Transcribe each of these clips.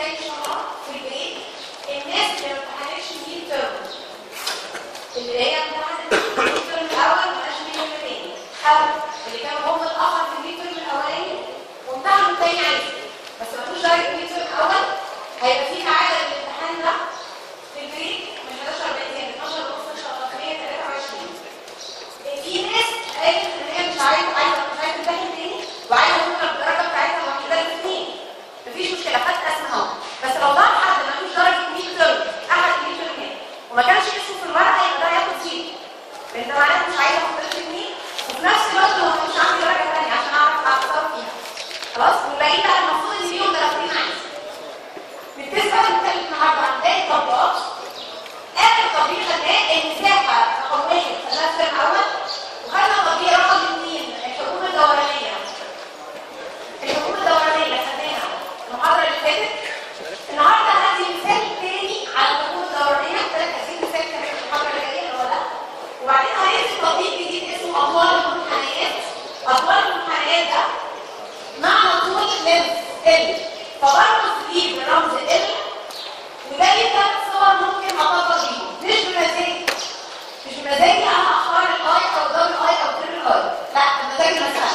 جاي ان شاء الله في البريك الناس اللي ما امتحنتش ميد ترم اللي هي امتحنت الميد ترم الاول ما بقاش ميد ترم تاني او اللي كانوا هم الاخر في الميد ترم الاولاني وامتحنوا تاني عادي بس ما فيش درجه ميد ترم اول هيبقى في عاده الامتحان ده في البريك من 11 دقيقتين 12 ونص ان شاء الله 23 في ناس قالت ان هي مش عايزه عايزه مش عايزه تمتحن تاني وعايزه تضرب الدرجه بتاعتها الوحيده الاثنين مفيش مشكله خدت اسمها اهو بس لو ظهر حد ما فيش درجه 100 ترم احد 100 ترم وما كانش اسمه في الورقه يبقى ده ياخد زيرو لان ده معناه مش عايزه احط له جنيه وفي نفس الوقت هو مش عندي درجه ثانيه عشان اعرف اتصرف فيها خلاص والباقيين بقى المفروض ان ليهم درجتين عادي بالنسبه للمثال النهارده عن باقي التطبيقات اخر تطبيق خدناه المساحه رقم واحد خدناها في الترم الاول وخدنا تطبيق رقم اثنين الحكومه الدورانيه الحكومه الدورانيه خدناها المحاضره اللي فاتت النهارده هدي مثال تاني على الحكومه الدورانيه ثلاث اسئله مثال كمان في المحاضره اللي جايه اللي هو ده وبعدين هننزل تطبيق جديد اسمه اطوال المنحنيات اطوال المنحنيات ده معنى طول لينس ال فبرمز ليه بالرمز ال وده ليه ثلاث صور ممكن اطبق بيهم مش بمزاجي مش بمزاجي انا اختار الاي او دبل اي او تريبل اي لا بمزاجي مثلا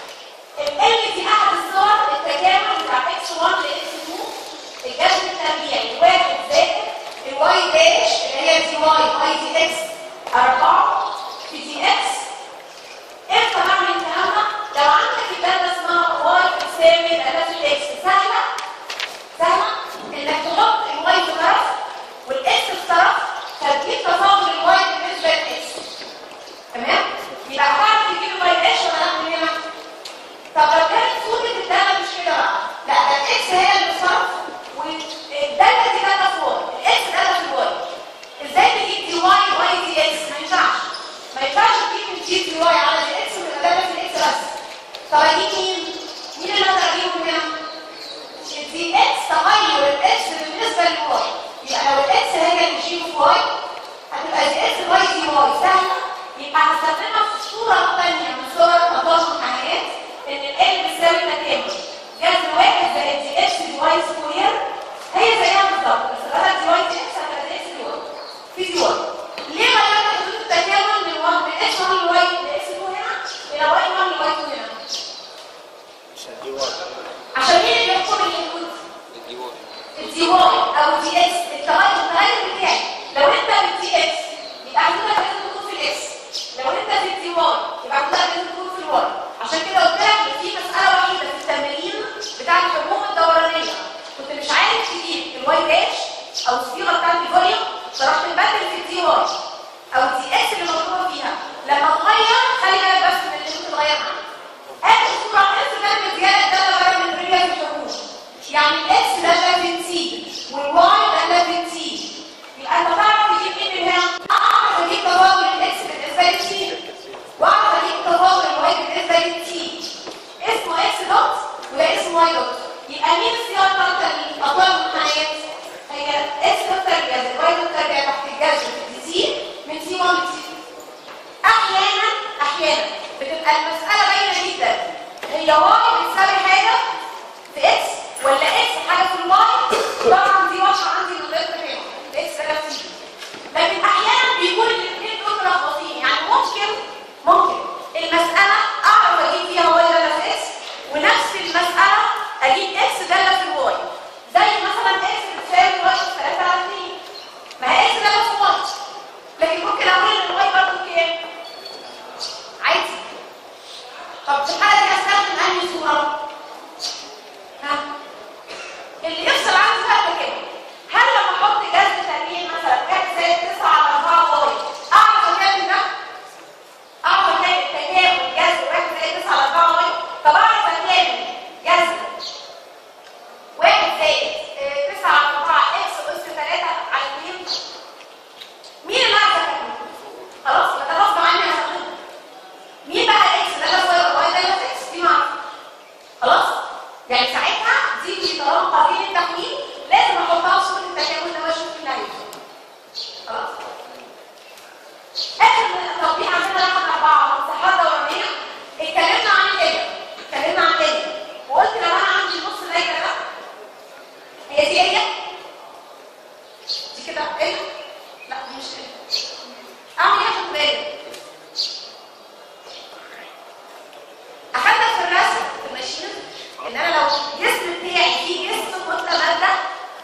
ال دي احد الصور التكامل بتاع اكس 1 لاكس 2 الجذر التربيعي واحد زائد الواي داش اللي هي دي واي اي دي اكس 4 في دي اكس امتى بعمل الكلام ده؟ لو عندك الداتا اسمها واي بتساوي الاساس اكس سهله سهله انك تحط الواي في طرف والاكس في طرف فتجيب تفاضل الواي بالنسبه للاكس تمام؟ يبقى هتعرف تجيب الواي داش ولا لا من هنا؟ طب لو كانت صوره الداتا مش كده بقى لا ده الاكس هي اللي في طرف والداتا دي داتا في واي الاكس داتا في الواي ازاي تجيب دي واي واي دي اكس ما ينفعش ما ينفعش تجيب من دي دي واي على دي اكس ويبقى داتا في الاكس بس طب اجيب مين؟ مين اللي اقدر اجيبه من هنا؟ دي اكس تغير الاكس بالنسبه للواي يبقى لو الاكس هي اللي تجيبه في واي هتبقى دي اكس واي دي واي سهله يبقى هستخدمها في صوره ثانيه من صور مطاش الحياه ان ال بتساوي تكامل جذر واحد زائد دي اكس دي واي سكوير هي زيها بالظبط بس بدل دي واي دي اكس هتبقى دي اكس دي واي في دي واي ليه غيرنا حدود التكامل من 1 من اكس 1 لواي لاكس 2 هنا الى واي 1 لواي 2 هنا عشان دي واحد عشان مين اللي بيحكم الحدود دي واحد الدي واي او الدي اكس التغير التغير بتاعي لو انت بالدي اكس يبقى حدودك لازم تكون في الاكس لو انت في الدي واي يبقى حدودك لازم تكون في الواي عشان كده قلت لك ان في مساله وحيده في التمرين بتاع الحجوم الدورانيه كنت مش عارف تجيب الواي داش او الصيغه بتاعت الفوليوم فرحت مبدل في الدي واي او الدي اكس اللي مطلوبه فيها لما تغير خلي بالك بس من اللي ممكن تغير معاك اخر صوره هنحس بقى من زياده ده غير من رجلك في الحجوم يعني الاكس ده لازم تي والواي ده لازم تي يبقى انت تعرف تجيب مين من هنا اعرف اجيب تفاضل الاكس بالنسبه للتي واعرف اجيب تفاضل الواي بالنسبه للتي اسمه اكس دوت وده اسمه واي دوت يبقى مين الصيغه بتاعت الاطوال المنحنيات هي اكس دوت تربيع زائد واي دوت تربيع تحت الجذر في تي من تي 1 لتي احيانا احيانا بتبقى المساله باينه جدا هي واي بتساوي حاجه في اكس ولا اكس حاجه في الواي طبعا دي واضحه عندي من غير تفاهم اكس ده نفسي لكن احيانا بيكون الاثنين دول ملخبطين يعني ممكن ممكن المساله اعرف اجيب فيها واي داله في اكس ونفس المساله اجيب اكس داله في الواي زي مثلا اكس بتساوي واي 3 على 2 ما هي اكس داله في واي لكن ممكن اقول ان الواي برضه كام عادي طب في الحاله دي هستخدم انهي صوره ها اللي يفصل عندي بقى التكامل هل لما احط جذر تربيع مثلا 1 زائد 9 على 4 واي اعرف اكمل ده اعرف اكمل تكامل جذر 1 زائد 9 على 4 واي طب اعرف اكمل جذر 1 زائد 9 على 4 اكس اس 3 على 2 مين اللي اعرف اكمل خلاص يبقى غصب عني هستخدمه مين بقى الاكس ده اللي هو الواي ده اللي اكس دي معروفه خلاص ان انا لو الجسم بتاعي فيه جسم متمدد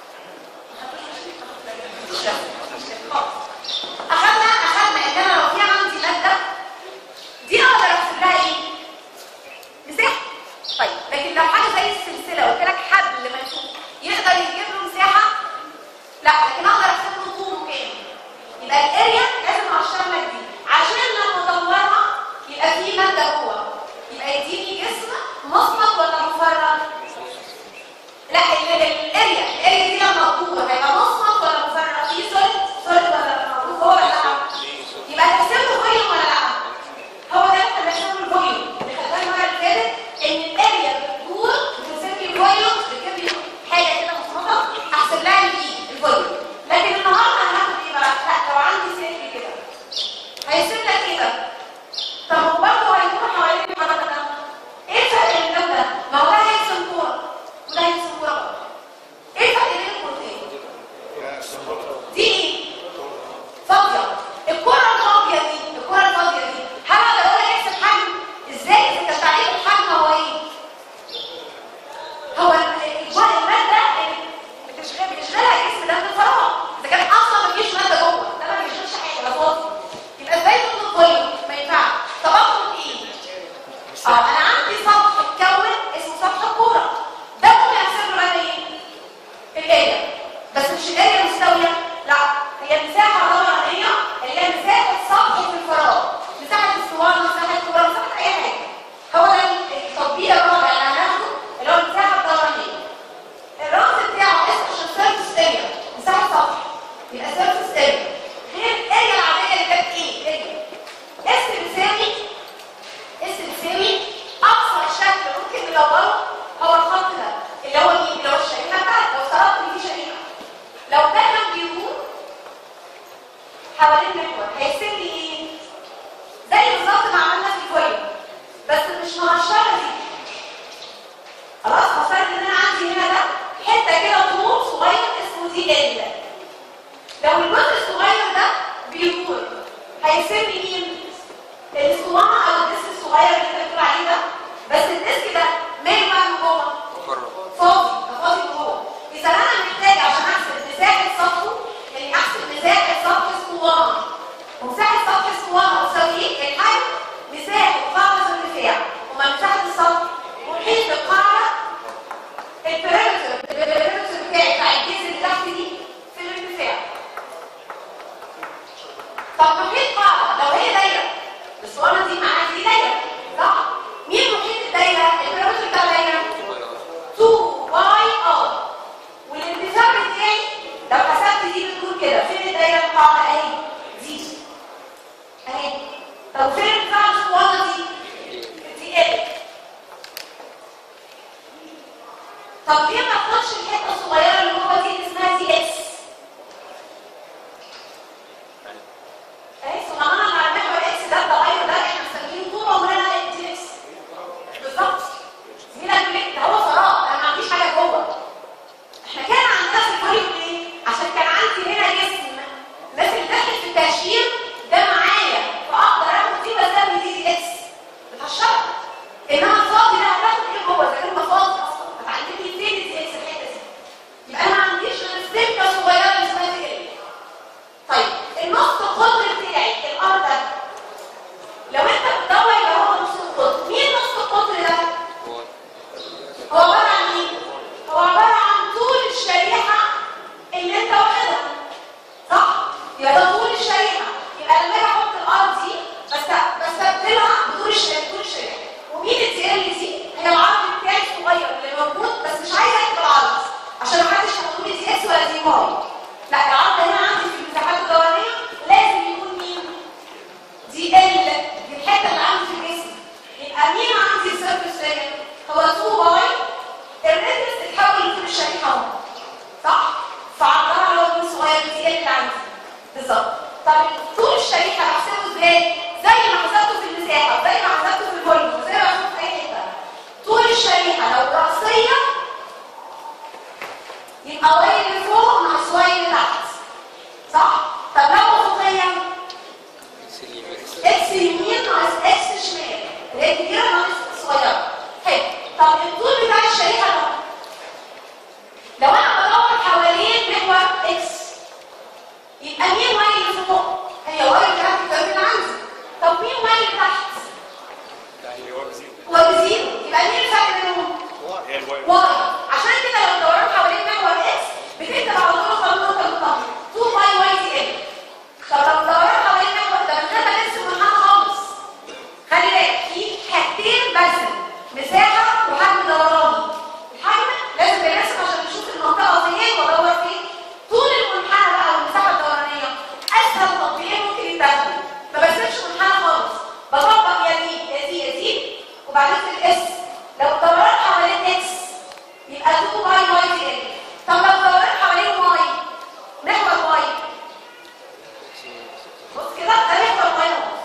اخدنا اخدنا ان انا لو في عندي ماده دي اقدر احسب لها ايه؟ مساحه طيب لكن لو حاجه زي السلسله قلت لك حبل منسوب يقدر يجيب له مساحه لا لكن اقدر احسب له طوله كام يبقى الاريا لازم اقشر لك دي عشان لما اطورها يبقى في ماده جوه يبقى يديني جسم مصمت ولا مفرغ لا ال- ال- الاريا الاريا دي لما تدور هيبقى مصمت ولا مفرغ في سوليد سوليد ولا موجود جوه ولا لا يبقى تحسب له فوليوم ولا لا هو ده اللي احنا بنحسب له الفوليوم اللي خدناه المره اللي فاتت ان الاريا بتدور بتحسب لي فوليوم بتجيب لي حاجه كده مصمته احسب لها الفي الفوليوم لكن النهارده هناخد ايه بقى لا لو عندي سلك كده هيسيب لك ايه ده طب هو برضه هيدور حوالين الحركه ده ايه الفرق بين ده وده ما هو ده هيرسم كوره وده هيرسم كوره برضه ايه الفرق بين الكورتين دي ايه فاضيه الكره الفاضيه دي الكره الفاضيه دي هل اقدر اقول لك احسب حجم ازاي اذا كان تعريف الحجم هو ايه هو الجوع الماده اللي بتشغل بيشغلها الجسم ده من الفراغ اذا كان اصلا مفيش ماده جوه ده ما بيشغلش حاجه ده فاضي يبقى ازاي تطلب فوليوم ما ينفعش طب اطلب ايه اه انا عندي سطح اتكون اسمه سطح الكوره ده ممكن احسب له انا ايه الاريا بس مش الاريا مستويه لا هي مساحه دورانيه اللي هي مساحه سطح في الفراغ مساحه اسطوانه مساحه كوره مساحه اي حاجه هو ده التطبيق الرابع اللي هناخده اللي هو المساحه الدورانيه الرمز بتاعه اس عشان سيرفس اريا مساحه سطح يبقى سيرفس اريا غير الاريا العاديه اللي كانت ايه اريا اس بتساوي اس بتساوي اقصى شكل ممكن ندوره هو الخط ده اللي هو مين اللي هو الشريحه بتاعتي لو افترضت ان في شريحه لو ده كان بيدور حوالين محور هيرسم لي ايه زي بالظبط ما عملنا في الفويل بس مش مقشره دي خلاص هفترض ان انا عندي هنا ده حته كده طول صغير اسمه دي ال لو الجزء الصغير ده بيدور هيرسم لي مين الاسطوانه او الديسك الصغير اللي انت بتقول عليه ده بس الديسك ده ماله بقى من جوه مفرغ فاضي ده فاضي جوه اذا انا محتاج عشان احسب مساحه سطحه اني احسب مساحه سطح اسطوانه ومساحه سطح اسطوانه تساوي ايه الحجم مساحه قاعده الارتفاع وما مساحه السطح محيط القاعده البريمتر البريمتر بتاعي بتاع الجزء اللي تحت دي في الارتفاع طب محيط قاعده لو هي دايره الاسطوانه دي معاها دي دايره صح مين محيط الدايره البريمتر بتاع الدايره 2 باي ار والارتفاع بتاعي لو حسبت دي بتقول كده فين الدايره القاعده اهي دي اهي طب فين ارتفاع الاسطوانه دي دي ال طب ليه ما اخدش الحته الصغيره اللي جوه دي اللي اسمها دي اكس اهي سبحان الله على محور اكس ده التغير ده احنا مسمينه طول عمرنا دي اكس بالظبط مين قال لك ده هو فراغ انا ما عنديش حاجه جوه احنا كان عندنا في الفريق ليه عشان كان عندي هنا جسم الناس اللي دخلت في التهشير ده معايا فاقدر اخد دي بسمي دي دي اكس بتهشرها انما الفاضي ده هتاخد ايه جوه اذا كان فاضي اصلا هتعلم لي فين دي اكس الحته دي يبقى انا ما عنديش غير سلكه صغيره اللي اسمها دي ال طيب النص القطر بتاعي الارض ده لو انت بتدور يبقى هو نص القطر مين نص القطر ده هو هو عبارة عن ايه؟ هو عبارة عن طول الشريحة اللي انت واخدها صح؟ يبقى ده طول الشريحة يبقى لما اجي احط الارض دي بس بستبدلها بطول الشريحة طول الشريحة ومين التي ال دي؟ هي العرض بتاعي الصغير اللي موجود بس مش عايزة اكتب العرض عشان محدش هيقول لي دي اكس ولا دي واي لا العرض هنا عندي في المساحات الدورانية لازم يكون مين؟ دي ال دي الحته اللي عندي في الجسم يبقى مين عندي السيرفس اريا هو 2 باي الريدس اتحول لطول الشريحه اهو صح فعرضها لو من صغير دي ال اللي عندي بالظبط طب طول الشريحه بحسبه ازاي زي ما حسبته في المساحه وزي ما حسبته في الفوليوم وزي ما حسبته في اي حته طول الشريحه لو راسيه يبقى واي اللي فوق ناقص واي اللي تحت صح طب لو افقيه سليم اكس اكس يمين ناقص اكس شمال اللي هي كبيره ناقص صغيره حلو طب الطول بتاع من تحت اللي هو بزيرو وبزيرو يبقى مين الفرق بينهم؟ هي الواي واي عشان كده لو دوران حوالين محور اكس بتكتب على طول قانون نقطه بالضبط 2 باي واي زي ال طب لو دوران حوالين محور ده من غير ما نرسم منحنى خالص خلي بالك في حاجتين بس مساحه وحجم دوراني الحجم لازم بنرسم عشان نشوف المنطقه فين وادور فين طول المنحنى بقى والمساحه الدورانيه اسهل تطبيقين ممكن يتاخدوا ما برسمش منحنى خالص بطبق يزيد يزيد يزيد وبعدين في الاس لو الدوران حوالين اكس يبقى 2 باي واي زي ال طب لو الدوران حوالين واي محور واي بص كده ده محور واي اهو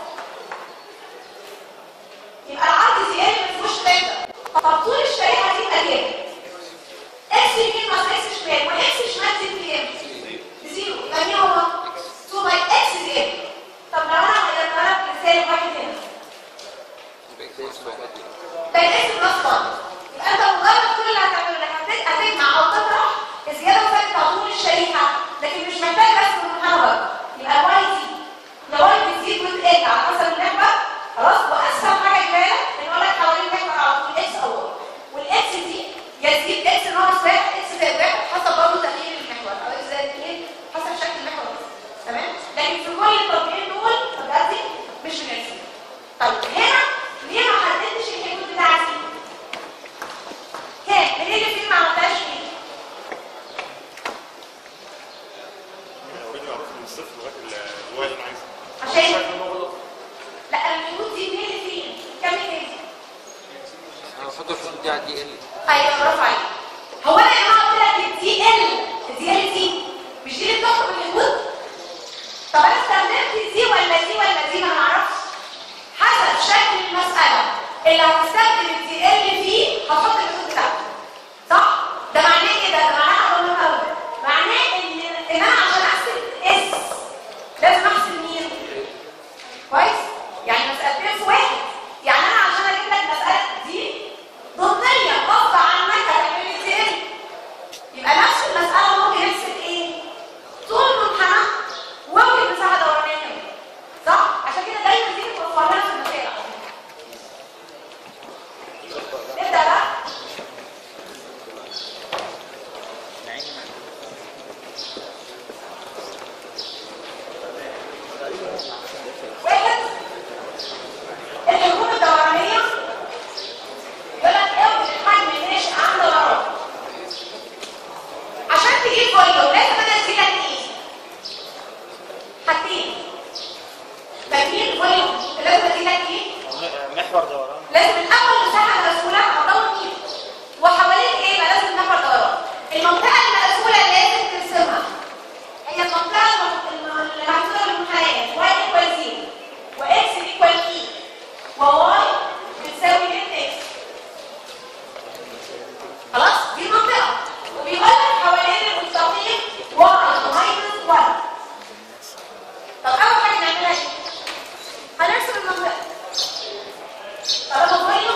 يبقى العرض زي ال ما فيهوش فايده طب طول الشريحه دي يبقى كام؟ اكس يمين ناقص اكس شمال واكس شمال دي بكام؟ بزيرو يبقى مين هو؟ 2 باي اكس زي ال طب لو انا لما انا بسالب واحد هنا يبقى كده اسمه واحد ده الاسم بلس 1 يبقى انت مجرد كل اللي هتعمله انك هت- هتجمع او تطرح الزياده والفرق بتاع طول الشريحه لكن مش محتاج رسم المنحنى برضه يبقى واي دي لو واي بتزيد وتقل على حسب المحور خلاص واسهل حاجه يبقى لك ان اقول لك حوالين المحور على طول اكس او واي والاكس دي يزيد اكس ناقص واحد اكس زائد واحد حسب برضه تغيير المحور او اكس زائد اثنين حسب شكل المحور بس. تمام لكن في كل التطبيقين دول بجد مش بنرسم طيب هنا ليه ما حددتش الحدود بتاعتي؟ كام؟ من اللي فيه ما عملتهاش فيه؟ اوريدي معروف من الصفر لغايه الواي اللي انا عايزها عشان شايف ان هو غلط لا الحدود دي من اللي فيه؟ كام اللي فيه؟ انا بحط الحدود دي على الدي ال ايوه برافو عليك هو انا يا جماعه قلت لك الدي ال الدي ال دي مش دي اللي بتحكم الحدود؟ طب انا استخدمت دي ولا دي ولا دي ما نعرفش حسب شكل المساله اللي هتستخدم الدي ال فيه هتحط الحدود بتاعته صح؟ ده معناه ايه ده؟ ده معناه اقول لك أول. معناه ان ان انا عشان احسب اس لازم احسب مين؟ كويس؟ يعني مسألتين في واحد يعني انا عشان اجيب لك مسألة دي ضمنيا غصب عنك هتعمل لي دي ال يبقى نفس المسألة ممكن نحسب ايه؟ طول منحنى ووجه مساحة دورانية كمان صح؟ عشان كده دايما دي بتوفر لنا في المسائل على فكرة. نبدأ بقى واحد الحكومة الدورانية يقول لك اوجد الحجم الناشئ عن دوران عشان تجيب فوليوم لازم انا ادي لك ايه؟ حاجتين فاكرين فوليوم لازم ادي لك ايه؟ محور دوران لازم الاول مساحه مسؤوله هتدور مين وحواليك ايه يبقى لازم محور دوران المنطقه المسؤوله لازم ترسمها هي المنطقه الم- الم- اللي محدوده بالمنحنيات y equal 0 و x equal e و y بتساوي ل x خلاص دي المنطقه وبيقول لك حوالين المستقيم y minus 1 طب اول حاجه نعملها ايه؟ هنرسم المنطقه طالما فوليوم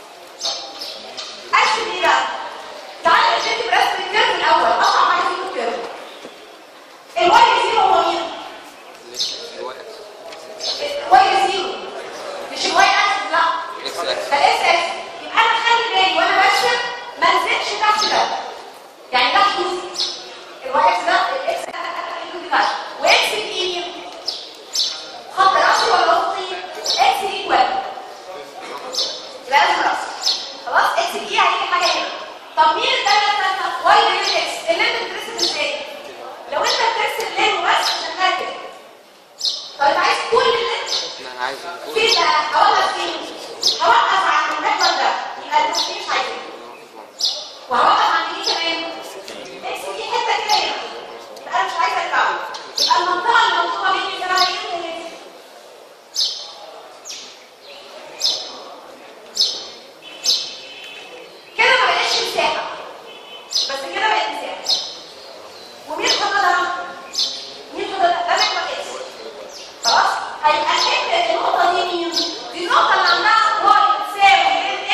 ارسم ايه بقى؟ تعالى نبتدي برسم الكيرف الاول اصعب حاجه فيه الكيرف الواي زيرو هو مين؟ الواحد واي زيرو مش الواي اكس لا اكس اكس ده الاس اكس يبقى انا خلي بالي وانا برسم ما انزلش تحت ده يعني ده حدودي الواي اكس ده الاكس حدودي تحت واكس دي مين؟ خط راسي ولا افقي؟ اكس ايكوال يبقى لازم راسي خلاص اكس دي هيجي حاجه هنا طب مين الداله الثالثه؟ واي ديفيد اكس اللي انت بترسم ازاي؟ لو انت بترسم لين بس مش هتركب طب انت عايز كل اللي انت انا عايز فين بقى؟ هوقف فين؟ هوقف عند المحور ده يبقى التسليم مش عايزه وهوقف عند دي كمان اكس دي حته كده هنا يبقى انا مش عايزه ارجعه يبقى المنطقه اللي مطلوبه مني اسمها ايه وهي دي كده ما بقتش مساحه بس كده بقت مساحه ومين حدودها؟ مين حدودها؟ ده محور اكس خلاص هيبقى الحته النقطه دي مين دي النقطه اللي عندها واي بتساوي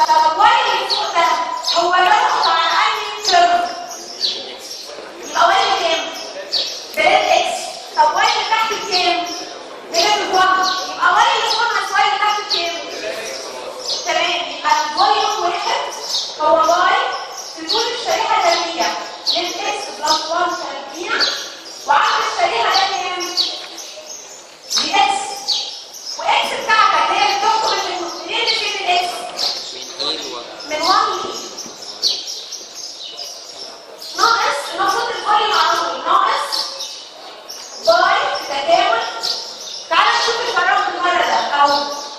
طب الواي اللي فوق ده هو بياخد على انهي ترم يبقى واي كام بلاد اكس طب واي اللي تحت بكام بلاد 1 يبقى واي اللي فوق ناقص واي اللي تحت بكام تمام يبقى الواي يوم واحد هو واي في طول الشريحه الداليه للاكس بلس 1 تربيع وعند الشريحه ده كام باكس واكس بتاعتك هي اللي بتخرج من منين لفين الاكس من ايه و من 1 ل ناقص المفروض الفاي معروف ناقص باي تكامل تعالى نشوف الفراغ المره ده او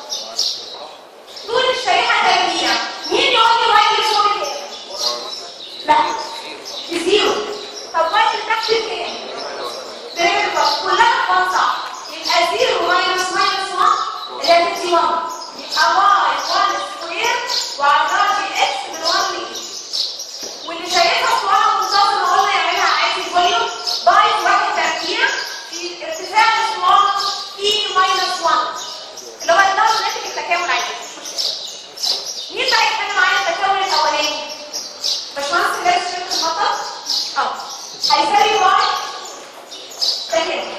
طول الشريحه تربيع مين يقول لي واي اللي فوق كام؟ لا بزيرو طب واي اللي تحت كام؟ ديريفيتيف كلها بوان صح يبقى 0 ماينس ماينس 1 اللي هي 51 يبقى واي 1 سكوير وعلى درجه اكس من 1 ل اي واللي شايفها اسطوانه منتظمه قلنا يعملها عادي فوليوم باي واحد تربيع في ارتفاع الاسطوانه اي ماينس 1 اللي هو الدرجه ناتج التكامل عادي مين بقى يحل معايا التكامل الاولاني؟ باشمهندس اللي لابس شيرت المطر اه هيساوي واي تكامل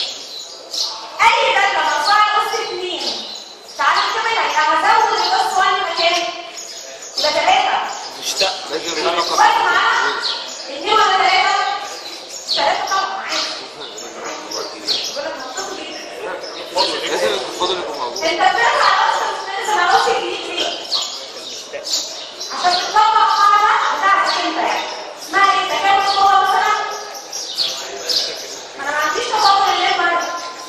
اي داله مرفوعه نص 2 تعالى نكملها يبقى هزود النص 1 مكان يبقى 3 مشتاق لازم يبقى رقم واحد معانا اثنين ولا ثلاثة؟ ثلاثة طبعا عادي بقول لك منطقي جدا لازم الفضل يكون موجود انت بترجع اصلا لازم ابص جديد ليه؟ عشان تطبق قاعدة بتاعتك انت يعني اسمها ايه؟ تكامل قوة مثلا؟ انا ما عنديش تفاضل الليل مرة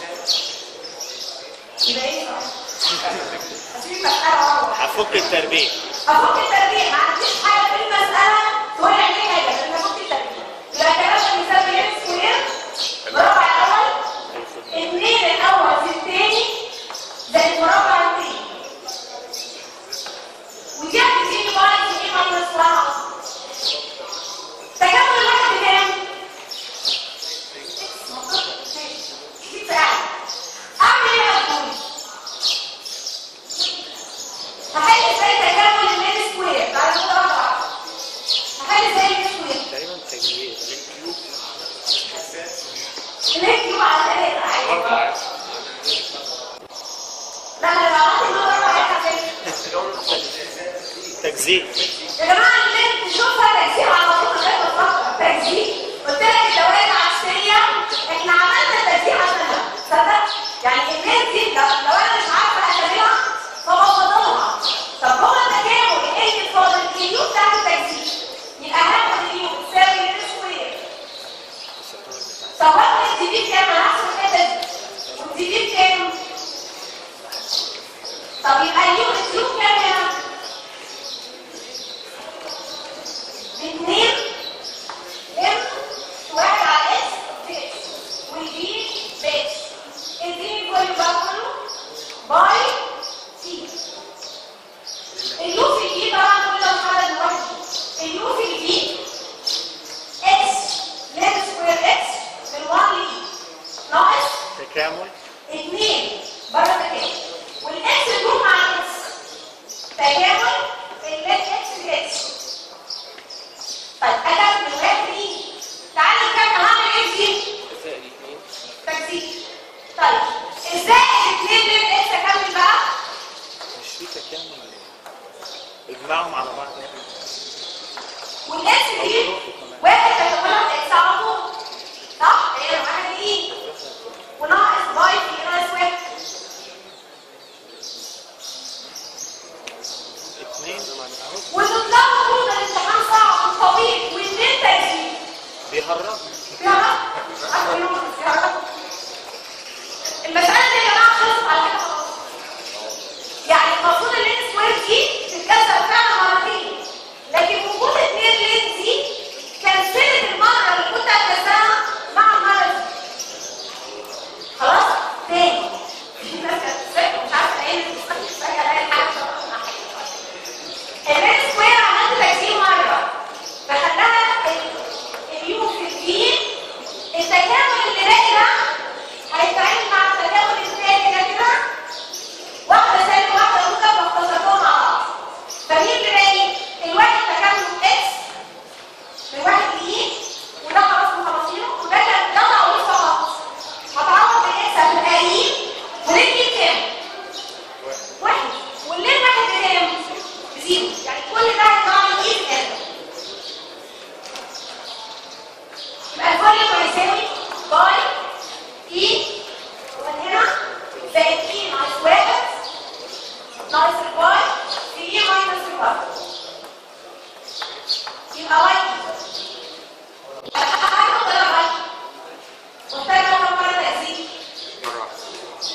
يبقى ايه؟ هسيب المسألة واروح هفك التربيع افك التربيع ما عنديش حاجه في المساله تقول لي عليه حاجه لان افك التربيع يبقى كلام بيساوي ام سكوير مربع الاول اثنين الاول في الثاني زائد مربع الثاني ودي هتديني واحد في ايه ماينس 1 تكامل الواحد بكام؟ منطقي ماشي كتير فعلا اعمل ايه يا ابوي؟ هحل ازاي تكامل المين سكوير بعد كده اربعه هحل ازاي المين سكوير تقريبا تجميل المين كيوب على ثلاثه عادي اربعة لا انا لو عملت كده اربعه هيبقى تجزيء يا جماعه اللي تشوفها تجزيء على طول من غير ما تفكر تجزيء قلت لك الدوائر العكسيه احنا عملنا تجزيء عشانها تصدق يعني المين دي لو, لو انا مش عارفه اكملها فبفضلها طب هو التكامل ايه اللي فاضل اليو بتاعت التجزيء يبقى هاخد اليو تساوي مين سكوير طب هاخد الدي بي بكام على حسب الحته دي والدي بي بكام طب يبقى اليو اليو بكام هنا اثنين ام واحد على اس في اكس والبي باكس اديني كل بقى كله باي سي اليو في البي طبعا كل ده محدد لوحده اليو في البي اكس لام سكوير اكس من 1 ل اي ناقص تكامل اثنين بره تكامل والاكس تروح مع الاكس تكامل اللات اكس باكس طيب انا من واحد دي تعالى نكمل هعمل ايه دي تجزيء طيب ازاي الاثنين دول اكس اكمل بقى مش في تكامل اجمعهم على بعض والاكس دي واحد تكملها باكس على طول صح هي واحد دي وناقص باي في ناقص واحد اثنين وتطلعوا طول الامتحان صعب وطويل واثنين تجزيء بيهرب يا رب عشان يوم يا رب المسألة دي يا جماعة خلصت على كده خلاص يعني المفروض اللين سكوير دي تتكسر فعلا مرتين لكن وجود اثنين لين دي كنسلت المرة اللي كنت هتكسرها مع المرة دي خلاص تاني في ناس كانت بتذاكر مش عارفة ايه اللي بتستخدم فجأة الاقي الحاجة بتطلع مع حاجة اللين سكوير عملت تكسير مرة فخلاها اليو في الدين التكامل اللي باقي ده هيتعامل مع التكامل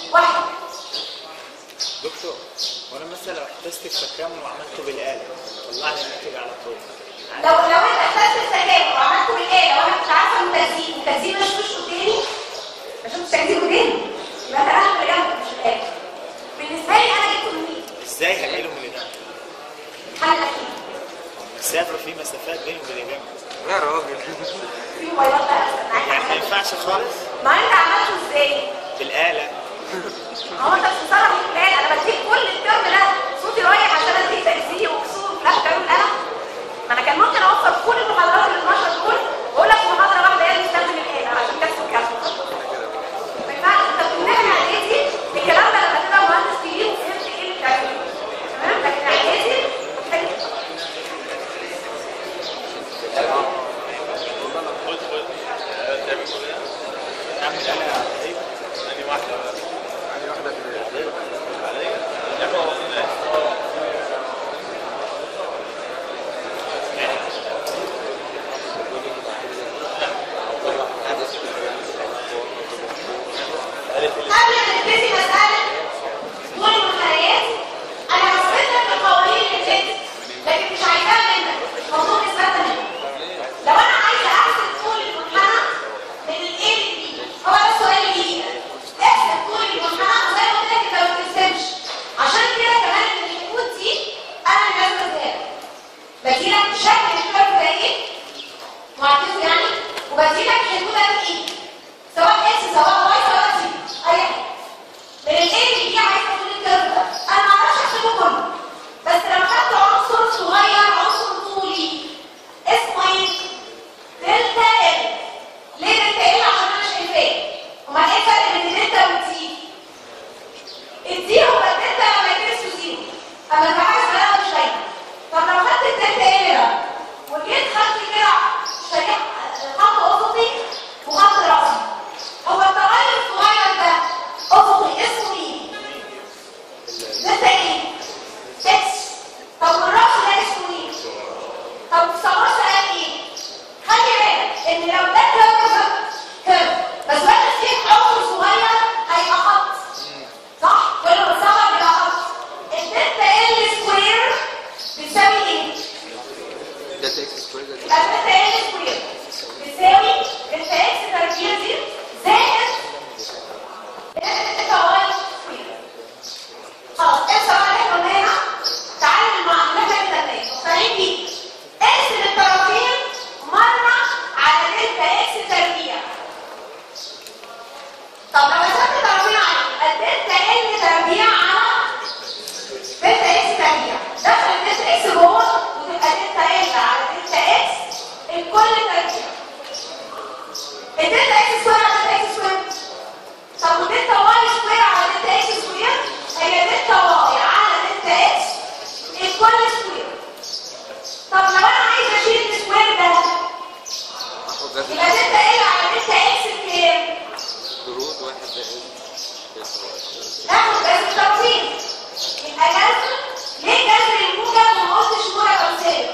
واحد دكتور وانا مثلا لو احتجت التكامل وعملته بالاله طلع لي الناتج على طول لو لو انت احتجت التكامل وعملته بالاله وانا كنت عارفه انه تجزيء والتجزيء مش مش قدامي ما شفتش تجزيء قدامي يبقى انت اهم اللي جنبك مش الاله بالنسبه لي انا جبته من مين؟ ازاي هجيله من هنا الحل الاخير مسافه في مسافات بيني وبين اللي جنبي يا راجل في موبايلات بقى معاك يعني ما ينفعش خالص ما انت عملته ازاي؟ بالاله هو انت مش مصرح الاله انا بديك كل الترم ده صوتي رايح عشان اديك تجزيء وكسور في الاخر تعمل انا ما انا كان ممكن اوصل كل المحاضرات ال 12 دول واقول لك في محاضره واحده هي اللي تستخدم الاله عشان تكسب كسب ما ينفعش انت بتمنعني اعدادي الكلام ده لما تبقى مهندس كبير وفهمت ايه اللي بتعمله تمام لكن اعدادي محتاج قلت قلت تعمل كده اعمل اله ايه ثاني واحده يعني واحدة كده قبل ما نبتدي مسألة طول المنحنيات أنا هثبت لك القوانين اللي فاتت لكن مش عايزاها منك مطلوب إثباتها منك لو أنا عايزة أحسب طول المنحنى من ال A لل B هو ده السؤال اللي يجي احسب طول المنحنى وزي ما قلت لك أنت ما بترسمش عشان كده كمان إن الحدود دي أنا اللي لازم أديها لك بديلك شكل الكيرف ده إيه معكسه يعني وبديلك الحدود ده إيه سواء اكس سواء واي سواء زي اي حاجه من الايه اللي هي عايزه تقول الكيرف ده انا ما اعرفش احسبه كله بس لما خدت عنصر صغير عنصر طولي اسمه ايه؟ دلتا ال ليه دلتا ال عشان انا شايفاه امال ايه الفرق بين الدلتا والتي؟ التي هو الدلتا لما يدرسوا زيرو اما البحث بقى مش باينه طب لو خدت الدلتا ال ده وجيت خدت كده شريحه خط افقي وخط راسي هو التغير الصغير ده افقي اسمه ايه؟ دلتا ايه؟ اكس طب والراس ده اسمه ايه؟ طب سمرت قال ايه؟ خلي بالك ان لو ده كيرف ده كيرف بس واحد فيه عنصر صغير هيبقى خط صح؟ كل ما تصغر يبقى خط الدلتا ال سكوير بتساوي ايه؟ ده تكس سكوير ده يبقى دلتا ال سكوير بتساوي دلتا اكس تربيع دي زائد دلتا واي سكوير خلاص اكس بقى احنا قلنا هنا تعالى المعادلات اللي احنا مقتنعين بيه اكس للطرفين مره على دلتا اكس تربيع طب لو حسبت طرفين على الدلتا ال تربيع على دلتا اكس تربيع دخل دلتا اكس جوه وتبقى دلتا ال على دلتا اكس الكل تربيع الدلتا اكس سكوير على دلتا اكس سكوير طب ودلتا واي سكوير على دلتا اكس سكوير هي دلتا واي على دلتا اكس الكل سكوير طب لو انا عايزه اشيل السكوير ده اخد ده يبقى دلتا ال على دلتا اكس بكام؟ درود واحد ده ايه ناخد جذر الترتيب يبقى جذر ليه جذر الموجب وما قلتش موجب او سالب؟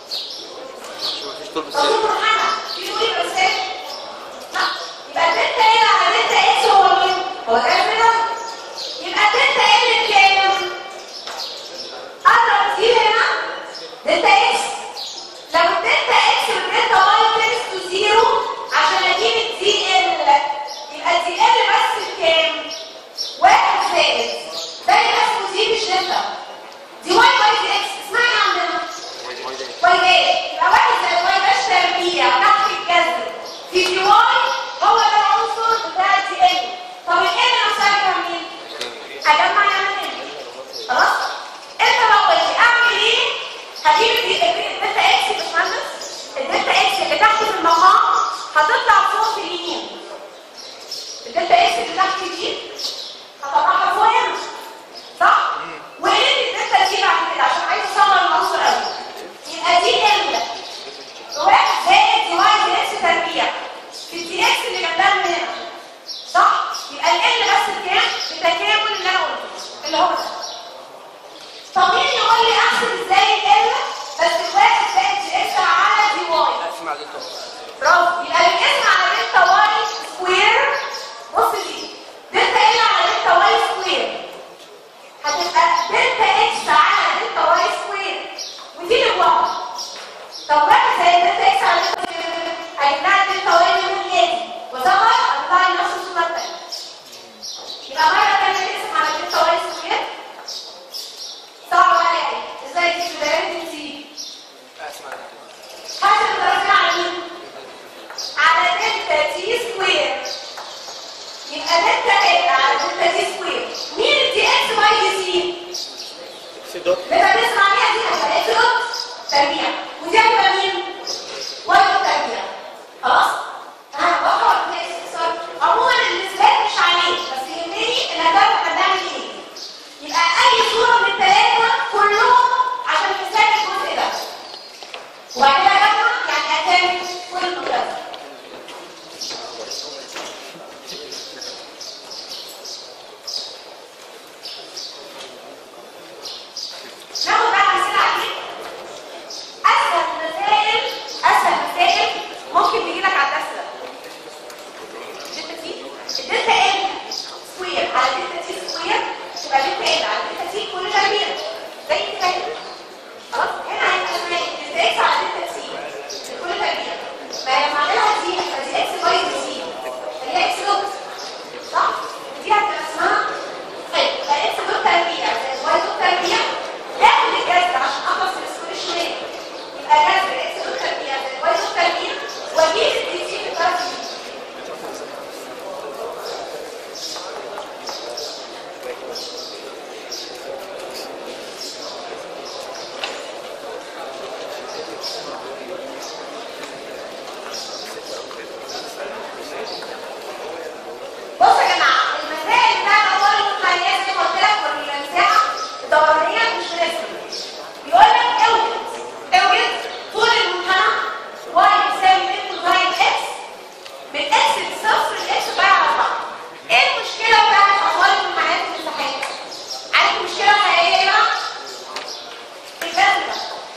مفيش طول طب بالسالب المنحنى في موجب او سالب؟ لا يبقى دلتا ال على دلتا اكس هو مين؟ هو جذر ده يبقى دلتا ال بكام؟ اضرب دي هنا دلتا اكس لو الدلتا اكس والدلتا واي تنس تو زيرو عشان اجيب الدي ال يبقى الدي ال بس بكام؟ واحد زائد ده يبقى اسمه دي مش دلتا دي واي واي دي اكس اسمها ايه عندنا؟ واي داش يبقى واحد زائد واي داش تربيع تحت الجذر في دي واي هو ده العنصر بتاع الدي ال طب ال نفسها كام مين؟ هجمع يعني مين؟ خلاص؟ انت بقى قول لي اعمل ايه؟ هجيب الدي- الدلتا اكس يا باشمهندس الدلتا اكس اللي تحت في المقام هتطلع فوق في اليمين الدلتا اكس اللي تحت دي هطلعها فوق هنا صح؟ وايه الدلتا دي بعد كده عشان عايز اصور العنصر قوي يبقى دي ال واحد زائد دي واي دي اكس تربيع في الدي اكس اللي جنبها من هنا صح؟ يبقى ال بس بكام؟ بتكامل اللي انا قلته اللي هو ده طب مين يقول لي احسب ازاي ال بس الواحد زائد دي اكس على دي واي اسمع دي طبعا برافو يبقى الاسم على دلتا واي سكوير بص دي دلتا ال على دلتا واي زائد على دلتا تي سكوير مين الدي اكس باي دي سي؟ في دوت لما بنسمع عليها دي هتبقى اكس دوت تربيع ودي هتبقى مين؟ واي دوت تربيع خلاص؟ ها واضحه ولا في استفسار؟ عموما الاثبات مش عليه بس يهمني ان هتعرف احنا بنعمل ايه يبقى اي صوره من الثلاثه كلهم عشان نسجل الجزء ده وبعد كده اجمع يعني اكمل كل المقدار ناخد بقى امثله عليه اسهل مسائل اسهل مسائل ممكن تجي لك على الدرس ده دلتا تي الدلتا ال سكوير على دلتا تي سكوير تبقى دلتا ال على دلتا تي كل تربيع زي كده كده خلاص هنا هيبقى اسمها ايه دلتا اكس على دلتا تي كل تربيع فلما اعملها دي هتبقى دي اكس باي دي سي هي اكس دوت صح دي هتبقى اسمها طيب يبقى اكس دوت تربيع زائد واي دوت تربيع اخد الجذر عشان اخلص من السكوير الشمالي يبقى جذر اكس دوت تربيع زائد واي دوت تربيع واجيب الدي تي في الطرف دي بصوا يا جماعه المسائل بتاعت اطوال المنحنيات زي ما قلت لك والمساحه الدورانيه مش رسم يقول لك اوجد اوجد طول المنحنى واي يساوي من كوزاين اكس من اكس لصفر لاكس باي على 4 ايه المشكله بتاعت اطوال المنحنيات والمساحات؟ عارف المشكله الحقيقيه ايه بقى؟ الجذر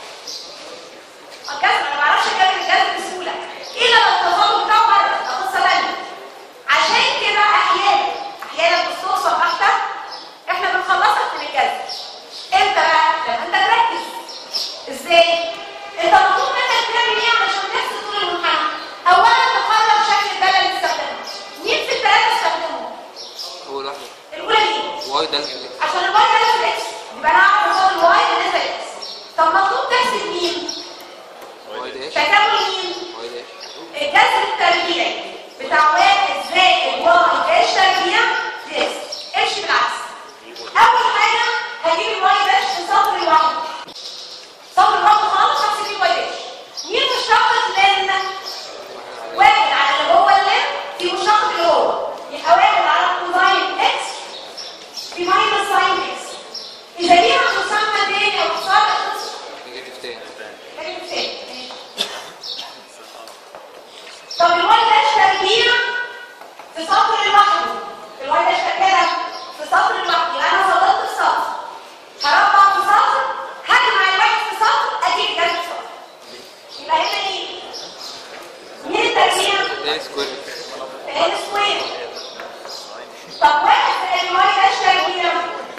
الجذر انا ما بعرفش اجذر الجذر بسهوله الا لو التفاضل بتاعه بره ده قصه ثانيه عشان كده احيانا احيانا بالصدفه بحته احنا بنخلصك من الجذر امتى بقى لما انت تركز ازاي انت مطلوب منك تعمل ايه علشان تحسب طول المنحنى اولا تقرر شكل الداله اللي تستخدمه مين في الثلاثه استخدمهم اول واحده الاولى مين واي دلتا عشان الواي ده اكس يبقى انا اعرف اخد الواي بالنسبه لاكس طب مطلوب تحسب مين واي داش تكامل مين واي داش الجذر التربيعي بتاع واحد زائد واي داش تربيع دي اكس امشي بالعكس اول حاجه هجيب الواي داش في سطر لوحده سطر لوحده خالص هحسب فيه الواي داش مين مشتقة لان واحد على اللي هو اللام في مشتقة اللي هو يبقى واحد على كوزاين اكس في ماينس ساين اكس اذا ليها مسمى تاني او اختصار اختصار نيجاتيف تاني لكن فين؟ طب الواي داش تربيع في سطر لوحده الواي داش كده في سطر لوحده يبقى انا فضلت في سطر هربع في سطر هجمع الواحد في سطر اجيب جذر في سطر يبقى هنا ايه؟ مين التربيع؟ تاني سكوير تاني سكوير طب واحد زائد الواي داش تربيع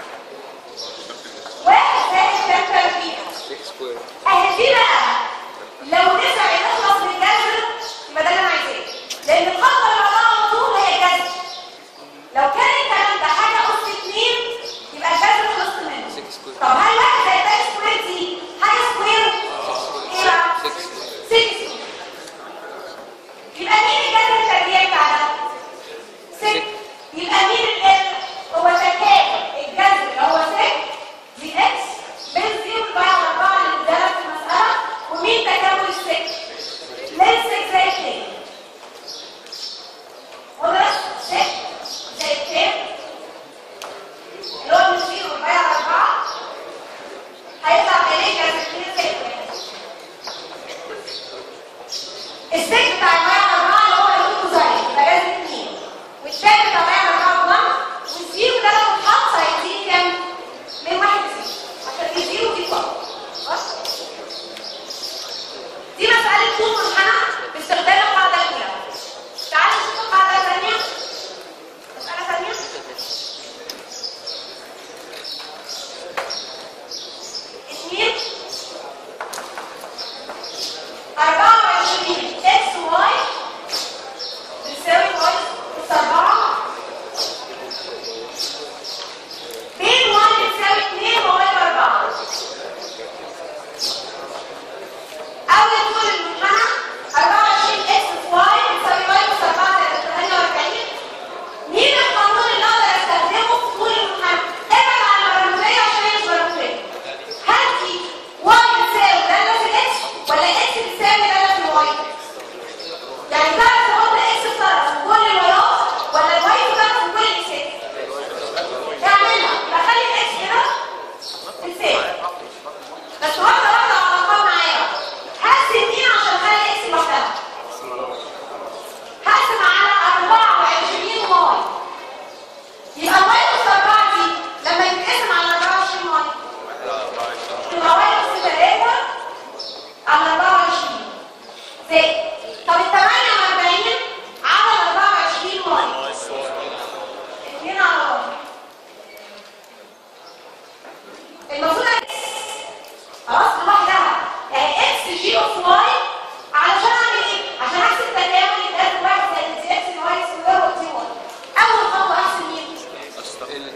واحد زائد كام تربيع؟ 6 سكوير اهي دي بقى لو نسع نخلص من الجذر يبقى ده اللي انا عايزاه لان الخطوه اللي بعدها على طول هي الجذر لو كان الكلام ده حاجه اس 2 يبقى الجذر خلصت منه 6 سكوير طب هل واحد زائد ده سكوير دي حاجه سكوير ايه بقى 6 6 يبقى مين الجذر التربيعي بتاع ده 6 يبقى مين ال هو تكامل الجذر اللي هو 6 دي اكس بين 0 بقى على 4 اللي اتضرب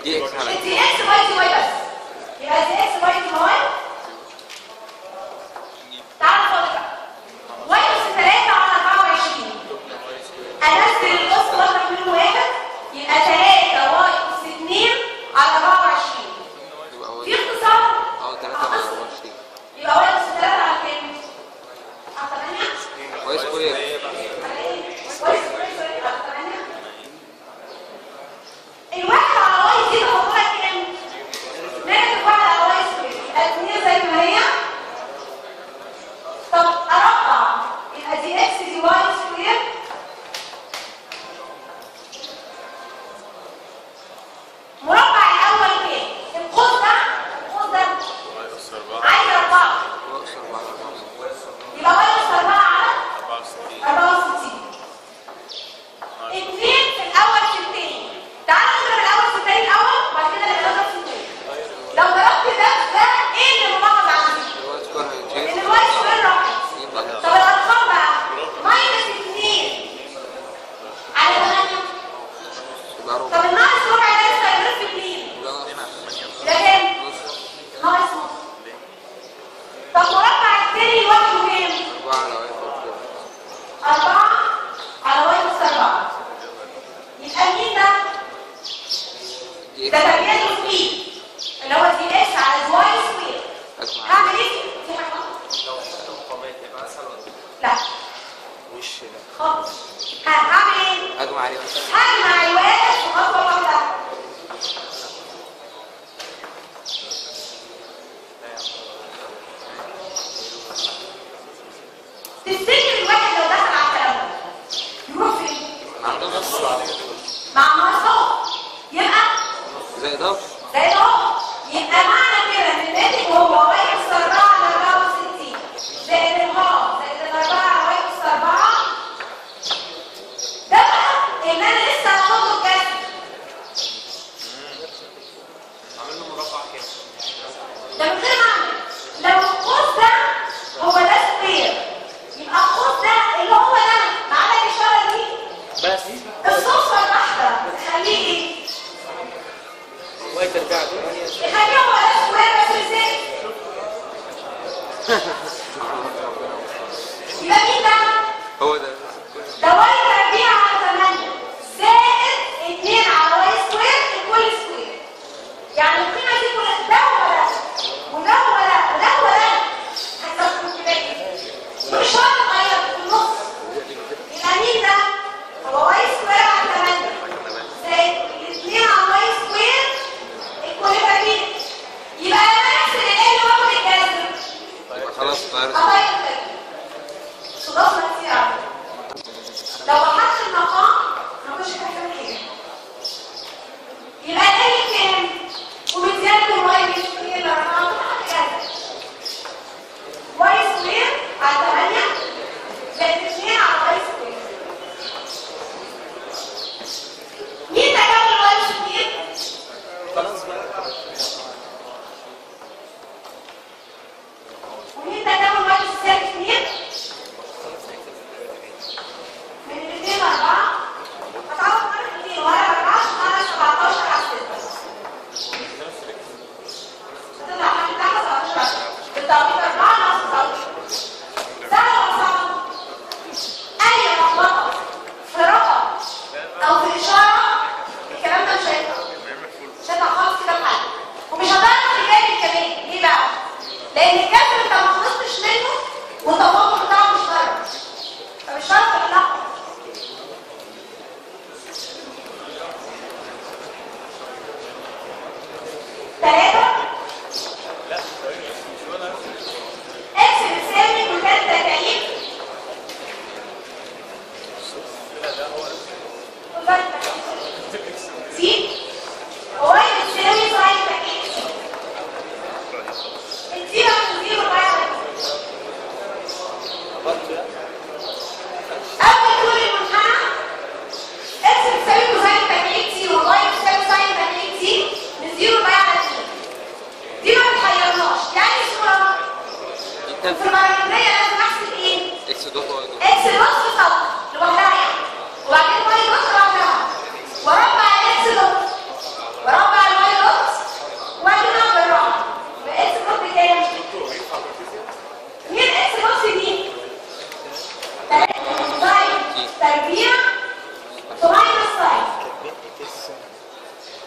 دي اكس على دي اكس واي دي واي بس يبقى دي اكس واي دي واي تعالى خد بقى واي اس 3 على 24 انزل القسط واحد منهم واحد يبقى 3 واي اس 2 على 24 يبقى هو في اختصار اه 3 على 24 يبقى واي اس 3 على كام؟ على 8 واي سكوير على ايه؟ واي سكوير على 8 الواحد على واي دي تفضلها كام؟ نيجاتيف واحد على واي سكوير يبقى 2 زي ما هي طب اربع يبقى دي اكس دي واي سكوير مربع الاول كام؟ القوس ده القوس ده عايز اربعه هو اقصر 4 على 24 يبقى واي اس 4 على 64 اثنين في الاول في الثاني تعالى نضرب الاول في الثاني الاول وبعد كده نضرب في الثاني لو ضربت ده ده ايه اللي ملاحظ عندي؟ الواي سكوير ان هيتشيل الواي سكوير راحت يبقى طب الارقام بقى ماينس 2 على 8 يبقى ربع طب الناقص ربع ده لسه هيضرب في 2 يبقى نص ده كام؟ نص ناقص نص طب مربع الثاني لوحده كام؟ 4 على واي سكوير أربعة على واي أس أربعة يبقى مين ده؟ دي ده اكس تبيين سبيد اللي هو دي اكس على الواي سكوير اجمع هعمل ايه؟ في حاجة غلط؟ لا وش ده خالص ها، هعمل ايه؟ اجمع عليه بس هجمع الواحد في خطوة واحدة تفتكر الواحد لو دخل على الكلام ده يروح فين؟ عنده نص مع ناقصه يبقى زي اضافه زي ده اهو. يبقى معنى كده ان الناتج هو واي اس 4 على 64 زائد الهاف زائد الاربعه على واي اس 4 ده بقى ان انا لسه هاخده الجذر عامل له مربع كده ده من غير ما اعمل لو القوس ده هو ده سكوير يبقى القوس ده اللي هو ده ما عدا الاشاره دي بس الصدفه الواحده تخليه ايه؟ واي ترجع له يخليه هو ده سكوير بس ازاي؟ يبقى مين ده؟ هو ده ده واي تربيع على 8 زائد 2 على واي سكوير الكل سكوير يعني القيمه دي كلها ده ولا ده وده ولا وده ولا هتبقى كده مش شرط اغير في النص يبقى مين ده؟ هو واي سكوير على 8 زائد 2 على واي سكوير الكل يبقى كده يبقى لما نحسب ال واخد الجذر يبقى خلاص طير أغير التركيب صدفنا كتير على فكرة. لو وحدت المقام ما كنتش هتعمل حاجة يبقى ال كام؟ وبزيادة الواي سكوير الأرقام كذا واي سكوير على 8 زائد 2 على واي سكوير مين تكامل الواي سكوير؟ خلاص بقى ومين تكامل واي سكوير؟ من الاثنين أربعة هتعرف فرق الاثنين ورا أربعة على 17 على 6 هتطلع حاجة بتاعها 17 بالتوقيت أربعة ناقص 19 سهل ولا صعب؟ أي لخبطة في رقم أو في إشارة الكلام ده مش هينفع مش هينفع خالص كده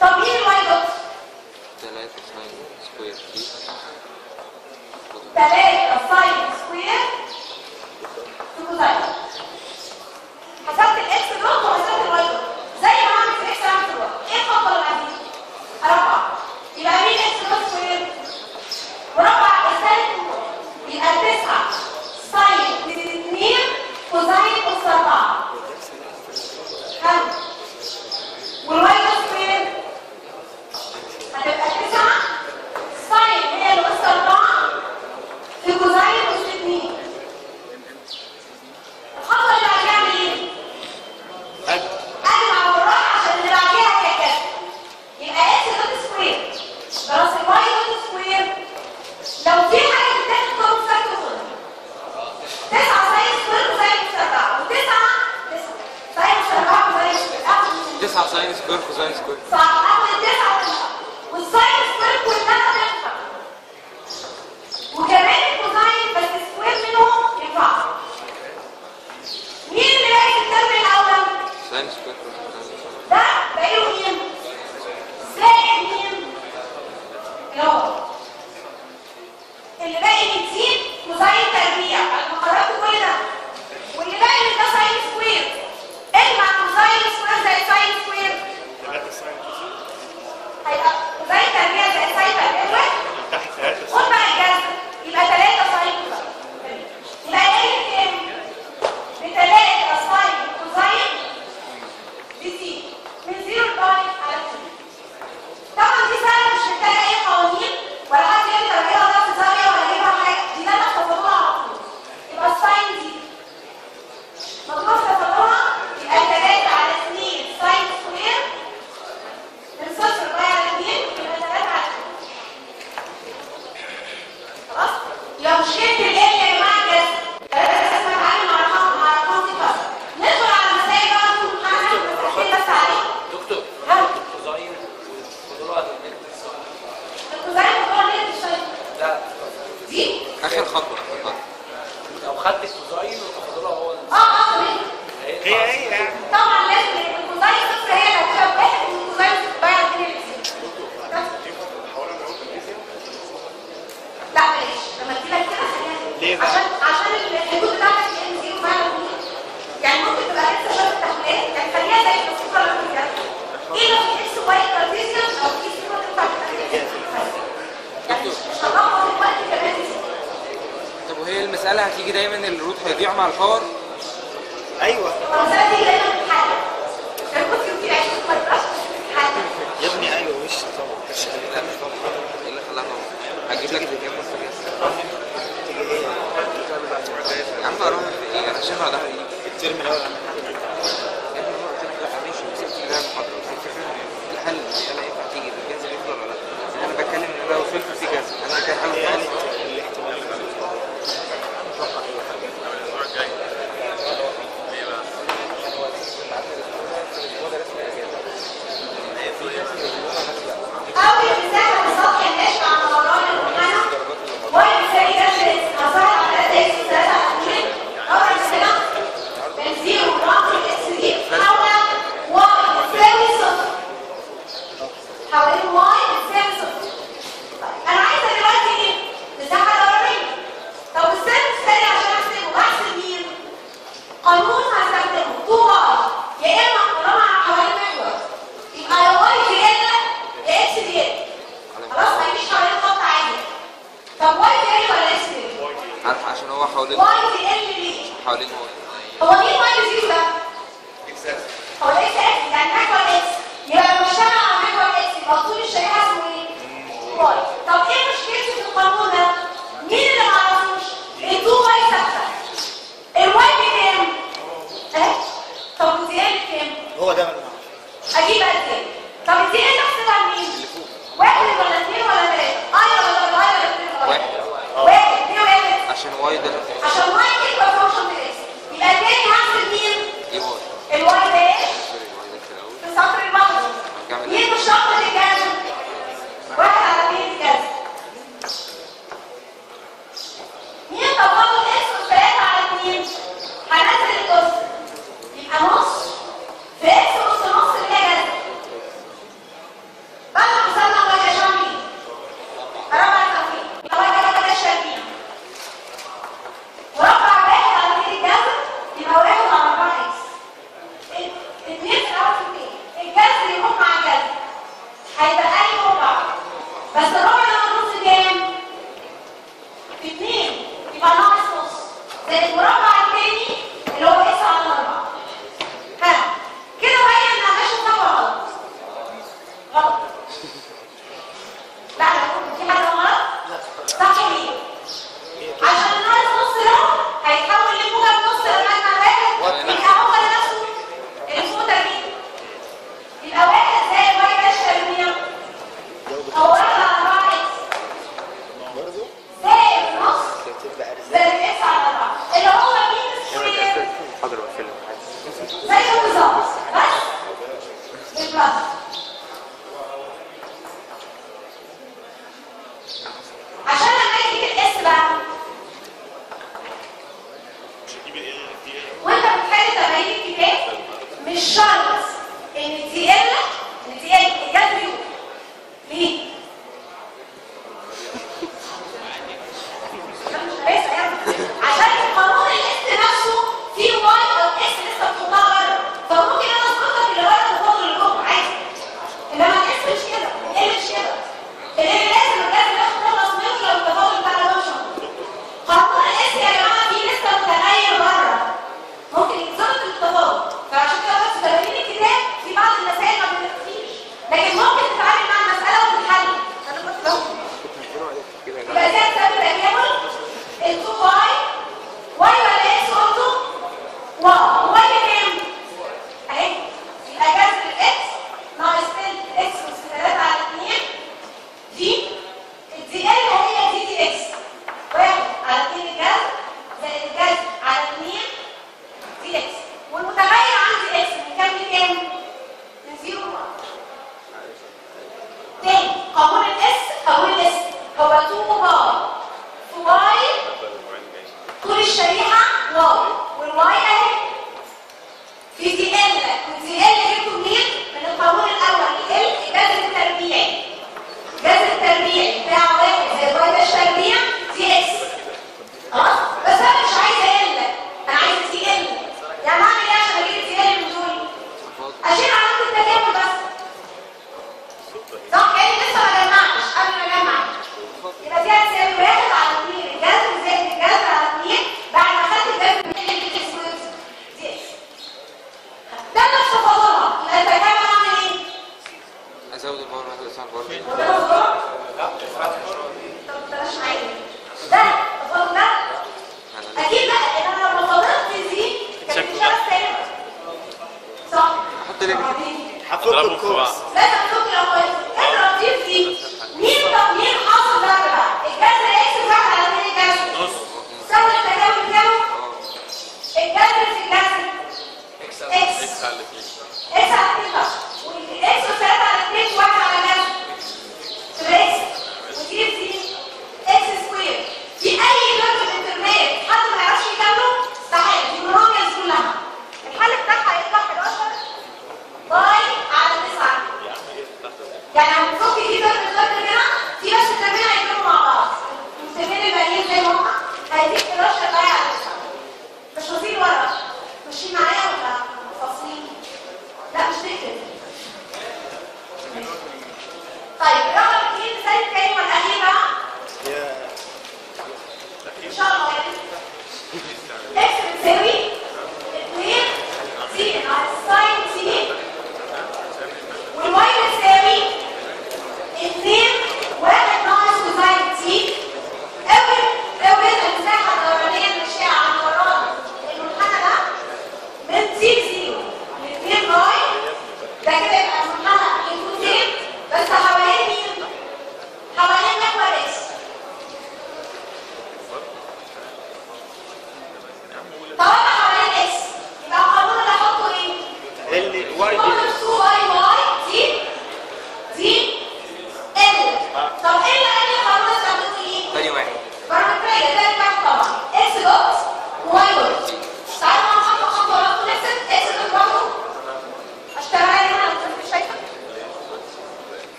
طب مين الواي دوت؟ 3 ساين سكوير دي 3 ساين سكوير في كوزاين حسبت الاكس دوت وحسبت الواي دوت زي ما عملت في الاكس عملت الواي ايه الخطوه اللي بعديها؟ اربعه يبقى مين اكس دوت سكوير؟ مربع الثالث يبقى 9 ساين 2 كوزاين اس 4 حلو والواي دوت سكوير هتبقى 9 ساين هي اللي اس 4 في كوزاين اس 2 الخطوه اللي بعديها اعمل ايه؟ أد اجمع بالراحه عشان اللي بعديها هي كذا يبقى اكس دوت سكوير بلس الواي دوت سكوير لو في حاجه بتاخد كوم فاكتور 9 ساين سكوير كوزاين اس 4 و9 ساين اس 4 كوزاين سكوير اخد 9 ساين سكوير كوزاين سكوير صح اخد التسعه وتسعه والساين سكوير كلها تنفع وكمان الكوزاين بس سكوير منهم ينفع مين اللي باقي في الترم الاول؟ ساين سكوير كوزاين سكوير ده باقي له مين؟ زائد مين؟ اللي هو اللي باقي بتزيد كوزاين تربيع بعد ما خرجت كل ده واللي باقي من ده ساين سكوير اجمع كوزاين سكوير زائد ساين سكوير ثلاثة ساين هيبقى كوزاين تربيع زائد ساين تربيع واحد تحت ثلاثة خد بقى الجذر يبقى 3 ساين كوزاين يبقى ايه كام؟ ب 3 ساين كوزاين بزيرو من زيرو لباي على 2 طبعا دي سهله مش محتاجه اي قوانين ولا حد يقدر يجيبها ضغط زاويه ولا يجيبها حاجه دي ده تفضلوها على طول يبقى الساين دي مطلوب تفضلوها يبقى 3 على 2 ساين سكوير من صفر باي على 2 يبقى 3 على 2 خلاص يبقى مشكله ال يا جماعه الجذر ثلاثه اسمها تعالي مع ارقام مع ارقام دي بس ندخل على المسائل بقى ونشوف هنعمل مسائل بس عليه دكتور هل كوزاين والفضول هتتنقل الكوزاين بتوع ليه الشيء لا دي اخر خطوه اخر خطوه لو خدت الكوزاين والفضول هو اه اه تمام هي هي يعني طبعا لازم الكوزاين صفر هي اللي هتبقى بواحد والكوزاين صفر بقى على اتنين حوالي ما قلت الفيزياء لا بلاش لما تجيلك كده خليها ليه كده. بقى؟ عشان عشان الحدود بتاعتك ان زيرو بقى يعني ممكن تبقى لسه شويه التحويلات يعني خليها زي البسيطه اللي كده ايه لو في اكس واي كارتيزيان او في صفر تنفع تبقى يعني مش هتاخد الوقت كمان طب وهي المساله هتيجي دايما الروت هيضيع مع الباور ايوه المسألة دي دايما بتتحل كان كنت كتير عشان ما تبقاش بتتحل يا ابني ايوه وش طبعا مش لا مش طبعا ايه اللي خلاها طبعا هجيب لك الاجابه بس يا عم اروح في ايه انا شايفها ظهري يجي الترم الاول عملنا يا ابني هو قلت لك لا ماشي بس انت ده المحاضره بس الفكره الحل المساله ينفع تيجي بالجهاز يفضل ولا لا انا بتكلم ان انا وصلت في جهاز انا كده حاول هي خالص قالت الاحتمالين أول مساحة بالسطح الناشئ عن دوران المنحنى واي بيساوي جذر هصعد على اكس ثلاثة على اتنين أول كده من زيرو لرقم اكس دي حول واي بتساوي صفر حوالين واي بتساوي صفر طيب أنا عايزة دلوقتي إيه؟ مساحة دورانية طب السن الثاني عشان أحسبه بحسب مين؟ قانون هستخدمه 2 واي يا إما طالما حوالين محور يبقى يا واي زيادة يا اكس زيادة خلاص هيمشي حوالين خط عادي طب واي زيادة ولا اكس زيادة؟ عارف عشان هو حوالين واي زيادة ليه؟ حوالين هو هو مين واي زيرو ده؟ هو الاكس اكس يعني محور اكس يبقى لما اشتغل على محور اكس يبقى طول الشريحة اسمه ايه؟ واي طب ايه مشكلتي في القانون ده؟ مين اللي معرفوش؟ التو واي ثابتة الواي بكام؟ اهي طب الزيادة بكام؟ هو ده ما نعرف اجيبها ازاي طب انت ايه تحسبها منين واحد ولا اثنين ولا ثلاثه اي ولا اي ولا اثنين ولا واحد. واحد ليه واحد عشان واي ده عشان واي ايكوال فانكشن اكس يبقى تاني هحسب مين ايه واي الواي ده ايه سوري واي ده في الاول في السطر الواحد هرجع من مين مشتق الجذر واحد على اثنين الجذر مين تفاضل اكس وثلاثة على اثنين هنزل الجزء يبقى نص في اكس نص نص اللي هي جذر بس الربع ده نص كام؟ في اتنين يبقى ناقص نص زي المربع التاني اللي هو اس على الاربعه ها كده وهي ما ماشي صح ولا غلط؟ غلط لا لا في حاجه غلط؟ صح ليه؟ عشان الناقص نص ده هيتحول لموجب نص لما احنا واحد يبقى هو نفسه اللي فوق تربيع يبقى واحد زائد واي داش تربيع او واحد على اربعه اكس برضه زائد نص تبقى ارزاق زائد اكس على اربعه اللي هو مين سكوير محاضرة وفيلم زي بالظبط بس بالبلس عشان لما يجي الاس بقى مش هتجيب ال دي ال وانت بتحل تمارين الكتاب مش شرط ان تي ال ان تي ال ايجاد ريو ليه؟ لسه يعني عشان قانون الاس نفسه فيه واي او اس لسه بتطلع بره فممكن انا اظبطها في الورقه الفاضل اللي جوه عادي انما الاس مش كده ال مش كده ال لازم لازم ناخد نخلص منه لو التفاضل بتاعنا ده مش موجود قانون الاس يا جماعه فيه لسه متغير بره ممكن يتظبط التفاضل فعشان كده بس في تمارين الكتاب في بعض المسائل ما بتختفيش لكن ممكن تتعامل مع المساله وتتحل انا كنت بقول كده يبقى دي هتساوي تكامل ال 2 واي واي ولا اكس برضه؟ واو واي بكام؟ اهي يبقى جذر الاكس ناقص تلت اكس اس 3 على 2 دي الدي ال هي دي دي اكس واحد على 2 الجذر زائد الجذر على 2 دي اكس والمتغير عندي اكس من كام لكام؟ من 0 ل 1 تاني قانون الاس قانون الاس هو 2 باي في واي طول الشريحه واي والواي اهي في دي ال ودي ال جبته منين؟ من القانون الاول ال جذر التربيعي جذر التربيعي بتاع واحد زي واي داش تربيع دي اكس خلاص بس انا مش عايزه ال انا عايزه دي ال يعني اعمل ايه عشان اجيب دي ال من دول؟ اشيل علامه التكامل بس صح كاني لسه ما جمعتش قبل ما اجمع يبقى دي هتساوي واحد على اثنين الجذر زائد الجذر على اثنين بعد ما خدت الجذر من الاكس دي اكس ده نفس تفاضلها يبقى التكامل عامل ايه؟ ازود الباور واحد يساوي الباور دي هو ده تفاضل؟ طب بلاش معايا ده تفاضل ده اكيد لا ان انا لما فاضلت دي كانت مش هستاهل صح؟ احط ليه هفك اضربهم في بعض الكورس لازم نفك الاخوات اضرب دي في دي مين طب مين حاصل ده بقى الجذر اكس واحد على اثنين الجذر نص سوي التجاوز بتاعه الجذر في الجذر اكس اكس اكس على الاثنين اكس على اثنين بقى والاكس وثلاثة على اثنين واحد على جذر تبقى اكس ودي في دي اكس سكوير في اي جذر انترميت حد ما يعرفش يكمله استحاله دي مراميز كلها الحل بتاعها هيطلع 11 باي على 9 يعني هنفك دي ضرب الضرب هنا في بس التربيع هيكونوا مع بعض المستفيد الباقيين زي ما هم هيديك 11 باي على 9 مش واصلين ورا ماشيين معايا ولا فاصلين؟ لا مش تكتب طيب رقم اثنين مثال التاني والاخير بقى يا ان شاء الله يعني اكس بتساوي 2 سي ناقص ساين سي والواي بتساوي 2 واحد ناقص كوساين تي اول اول المساحه الدورانيه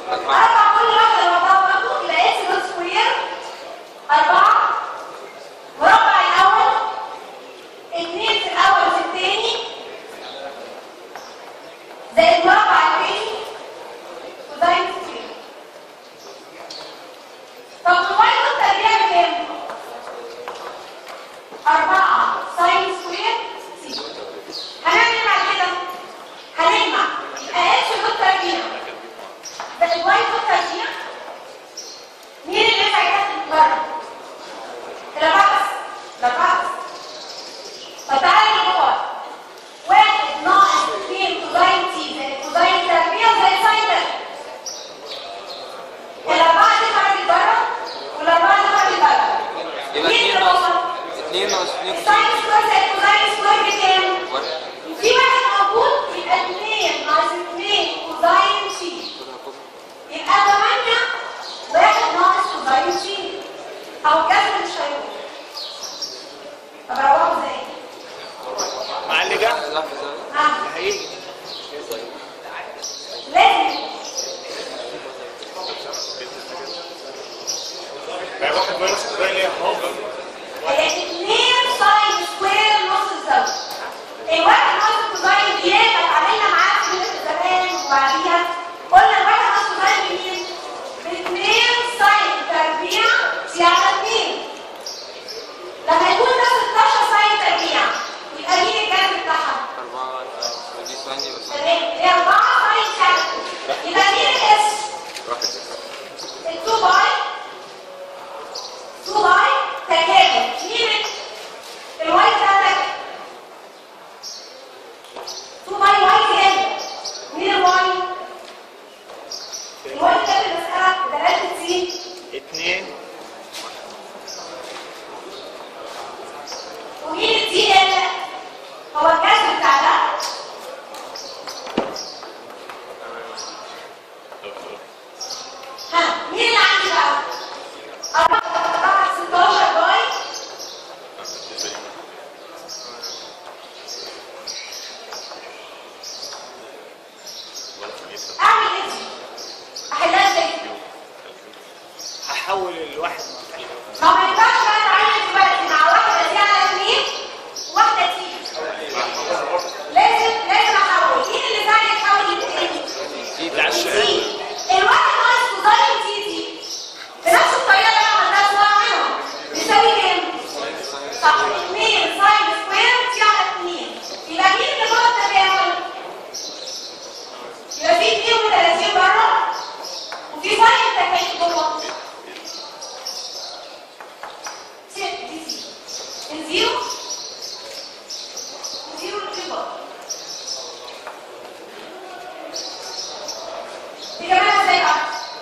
أربعة كل واحدة لوحدها برضه يبقى إكس دوت سكوير أربعة مربع الأول اتنين في الأول في التاني زائد مربع التاني كوزين سكوير طب الواي دوت تربيع بكام؟ أربعة ساين سكوير سي هنعمل ايه بعد كده؟ هنجمع يبقى اكس دوت تربيع زائد واي دوت تربيع مين اللي ينفع يتاخد بره؟ الأربعة بس الأربعة بس طب تعالى نجمع واحد ناقص اثنين كوزين تي زائد كوزين تربيع زائد ساين تربيع الأربعة دي خرجت بره والأربعة دي خرجت بره يبقى مين 2 اللي ناقص وصل؟ 2 ناقص 2 الساين سكوير زائد كوزين سكوير بكام؟ واحد في واحد موجود يبقى 2 ناقص 2 كوزين سي يبقى 8 واحد ناقص كوزين سي او الجذر مش هيروح طب اروحه ازاي؟ مع اللي جنب ظرف زاوية ها اللي هيجي لازم بقى واحد ماينس كوزين ليه اهو هي 2 ساين سكوير نص الزاويه الواحد ناقص كوزين دي كانت عملنا معاها في مدة زمان وبعديها قلنا الواحد ناقص كوزين بمين؟ ب 2 ساين تربيع في على 2 لما يكون ده 16 ساين تربيع يبقى مين الجذر بتاعها؟ 4 دي ثانية بس تمام هي 4 ساين ساين يبقى مين الاس؟ واحد ال 2 باي 2 باي تكامل مين الواي بتاعتك؟ 2 باي واي زيادة مين الواي؟ الواي كام المسألة؟ دلالة سي اتنين ومين الدي ال؟ هو الجذر بتاع ده ها مين اللي عندي بقى؟ 4 16 باي اعمل ايه دي؟ احلها ازاي؟ هحول الواحد ما ما ينفعش بقى اتعلم دلوقتي مع واحده دي على اثنين واحده تي لازم لازم احول مين اللي زي يحول الاثنين؟ اللي على الشمال الواحد ناقص كوزين تي تي بنفس الطريقه اللي انا عملتها صغيره منهم بيساوي كام؟ صح 2 ساين سكوير تي على 2 يبقى مين اللي جوه التكامل؟ يبقى في 32 بره وفي ساين تكامل جوه ست دي زيرو الزيرو الزيرو اللي بره دي كمان ازاي بقى؟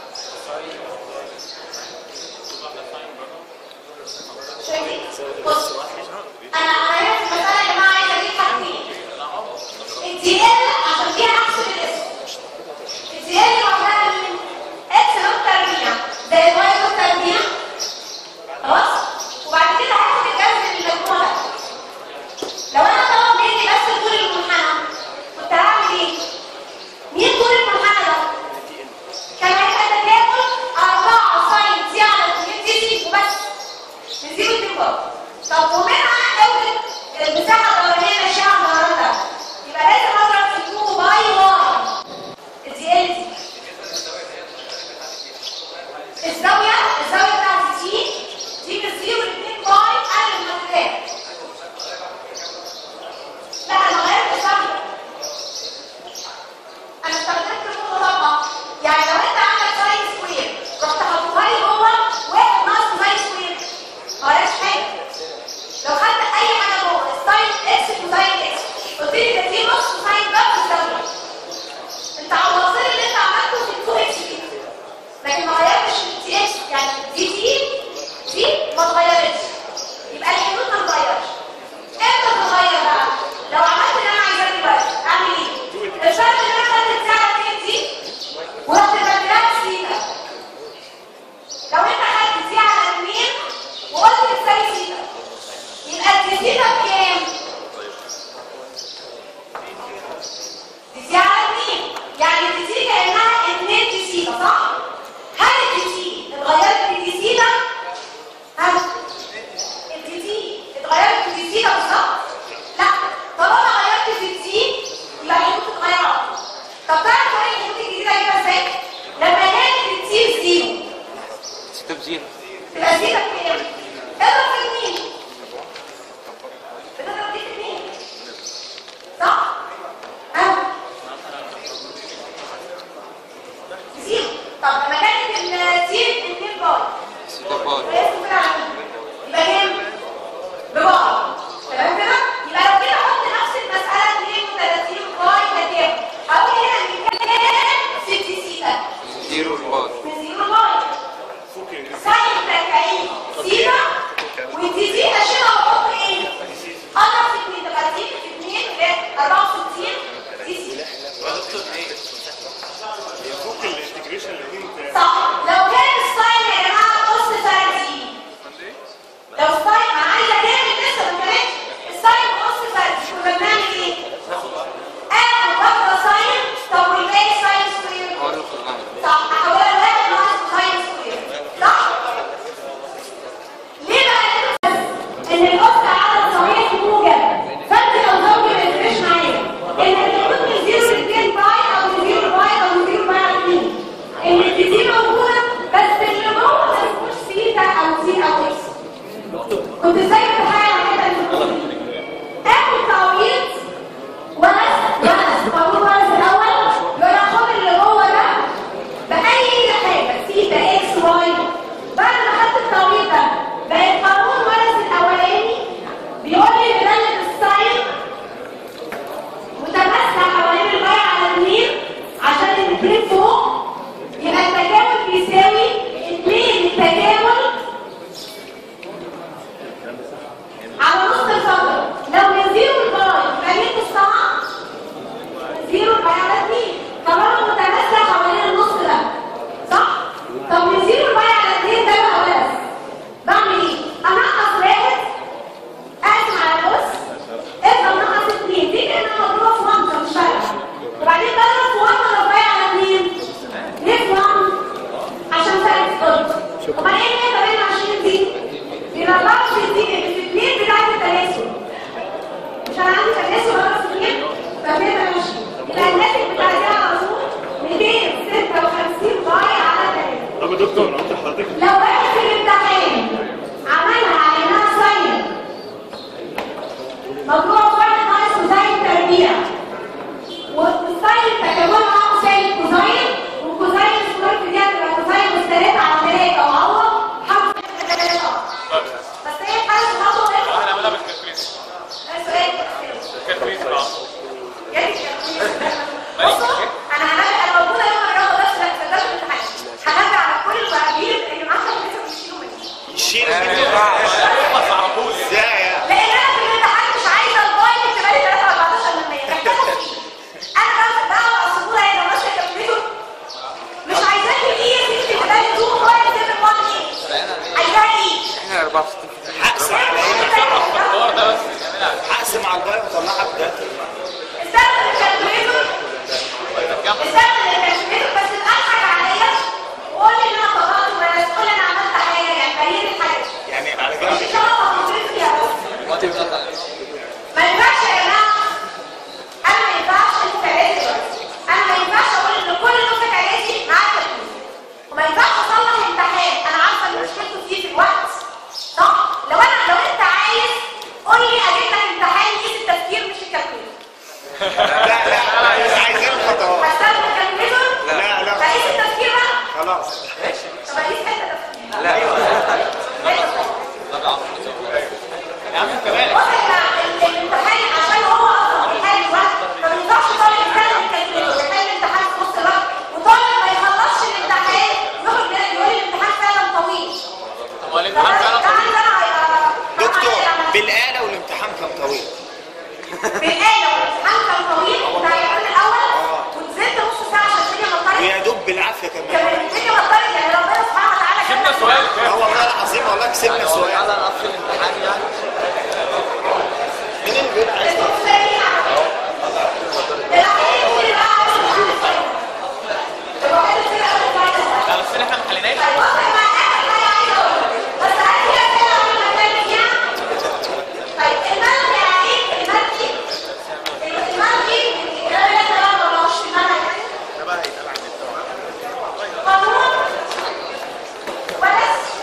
شايفين؟ بص انا انا هنا في المساله يا جماعه عايزه اجيب حاجتين الدي ال عشان فيها احسب الاسم الدي ال لوحدها مين؟ اكس نوت تربيع زائد واي نوت تربيع خلاص؟ وبعد كده هاخد الجذر للمجموع ده لو انا طلب مني بس طول المنحنى كنت هعمل ايه؟ مين طول المنحنى ده؟ كان هيبقى تكامل 4 ساين تي على 2 تي تي وبس نزيرو اتنين بره طب ومنها اوجد المساحه الدورانيه ماشيه على الدوران ده يبقى لازم اضرب في 2 باي واي الدي ال دي الزاويه الزاويه بتاعت تي دي من 0 ل 2 باي قبل ما تتقال لا انا غيرت الزاويه انا استخدمت المطلقه يعني لو انت عندك ساين سكوير رحت حاططها لي جوه واحد ناقص ساين سكوير ما وراش حاجه لو خدت اي حاجه جوه الساين اكس وساين اكس قلت لي ده دي نص ساين ده في الزاويه انت عوضت لي اللي انت عملته في 2 اكس كده لكن ما غيرتش التي اكس زيرو تبقى زيرو بكام؟ اضرب في اتنين بتضرب دي في اتنين صح؟ ها؟ زيرو طب لما كانت الزيرو اتنين باي سيتا باي ويسكن كده على مين؟ يبقى كام؟ ببعض تمام كده؟ يبقى لو كده حط نفس المسألة 32 باي هكام؟ هقول هنا ان كام 6 سيتا زيرو باي من زيرو باي ساين 40 سيتا ودي زيتا اشيلها واحط ايه؟ اضرب في 2 تبقى دي في 2 اللي 64 دي سيتا يفك الانتجريشن الاثنين صح لو كان الساين يا جماعه نص فردي لو الساين انا عايزه اكمل لسه ما كملتش الساين نص فردي كنا بنعمل ايه؟ اخد واحده ساين طب والباقي ساين سكوير هو اللي خدناها صح احولها لواحد ناقص ساين سكوير صح؟ ليه بقى ان الاخت عدد صحيح موجب فانت لو زوجي ما يفرقش معايا انك تكون من زيرو ل 2 باي او من زيرو باي او من زيرو باي على 2 الابتدي موجوده بس اللي جوه ما يكونش سيتا او سي او اكس كنت ازاي بتحاول على كده اخد تعويض ونس ونس قانون ونس الاول يقول لك خد اللي جوه ده باي حاجه سيتا اكس واي بعد ما خدت التعويض ده بقت قانون ونس الاولاني بيقول لي بدل الساين متماسكه حوالين الباي على 2 عشان الاثنين فوق يبقى التكامل بيساوي 2 التكامل على نص الفقر لو من زيرو الباي يبقى مين الصعب؟ زيرو الباي على 2 طالما متماسكه حوالين النص ده صح؟ طب من زيرو الباي على 2 ده بقى بس بعمل ايه؟ انقص واحد اقسم على النص افضل نقص 2 دي كانها مضروبه في منطقه مش فارقه وبعدين بضرب في 1 ولا الباي على 2 ليه في 1 عشان فرق الضرب امال ايه اللي 28 دي؟ دي 24 دي اللي في 2 بتاعت التناسل مش انا عندي تناسل ورا في 2 فكده ماشي يبقى الناتج بتاع دي على طول 256 باي على 3 طب يا دكتور انا قلت لحضرتك لو واحد في الامتحان عملها على انها ساين مجموع فرد ناقص كوزاين تربيع والساين تكاملها مساوي كوزاين وكوزاين سكوير في دي هتبقى كوزاين مستريت على 3 وهو حرف 3 بس هي حاجه برضه غير هنعملها بالكالكوليتر سؤال الكالكوليتر اه جالي بصوا انا هنرجع انا موجوده يوم الرياضه بس لا تصدقوا الامتحان هنرجع على كل المراجيل اللي معاها لسه بيشيلوا مني شيل ما منه ينفعش. ما تعرفوش ازاي يعني لان انا في الامتحان مش عايزه الباي تبقى لي 3 14 من 100 محتاجه فيه انا بقى بقى على السبوره هي لو ماشيه كملته مش عايزاه ايه تكتب تبقى لي 2 باي 7 1 ايه عايزاها ايه احنا 64 هقسم الدور ده بس نعملها هقسم على الباقي واطلعها بجد استخدم الكالكوليتر استخدم الكالكوليتر بس اضحك عليا وقول لي ان انا طبقت ولا تقول لي انا عملت حاجه يعني بين الحاجه يعني على مش جنب ان شاء الله هتطير فيها بس ما ينفعش يا جماعه انا ما ينفعش انت عايز انا ما ينفعش اقول ان كل نصك عايزي معاك تكليف وما ينفعش اصلح امتحان انا عارفه ان مشكلته فيه في الوقت صح لو انا لو انت عايز قول لي اجيب لك امتحان يقيس التفكير مش الكالكوليتر لا لا مش عايزين الخطوات هستخدم الكالكوليتر لا لا بقيس التفكير بقى خلاص طب اقيس حته تفكير لا يا عم كمان بص يا جماعه ال- الامتحان عشان هو اصلا بيحل الوقت فما ينفعش طالب يستخدم الكالكوليتر ويحل الامتحان في نص الوقت وطالب ما يخلصش الامتحان يخرج من يقول لي الامتحان فعلا طويل هو الامتحان فعلا طويل دكتور بالآلة والامتحان كان طويل بالآلة والامتحان كان طويل بتاع اليوم الأول ونزلت نص ساعة عشان الدنيا مطرت ويا دوب بالعافية كمان كان الدنيا مطرت يعني ربنا سبحانه وتعالى جبنا كتب- سؤال اه كام والله العظيم والله كسبنا سؤال على نفس الامتحان يعني مين اللي بيقول عايز بس سريع. الأخير اللي بقى عايز يتعلم. الواحد يصير أول فايدة. لا بس احنا ما حليناش طيب بص يا جماعة، آخر حاجة عايزة أقولها. بس عايز كده كده قبل ما نتكلم فيها. طيب المنهج يعني إيه؟ المنهج المنهج الإجابة اللي أنا ما بقولهاش في المنهج. قانون ونسخ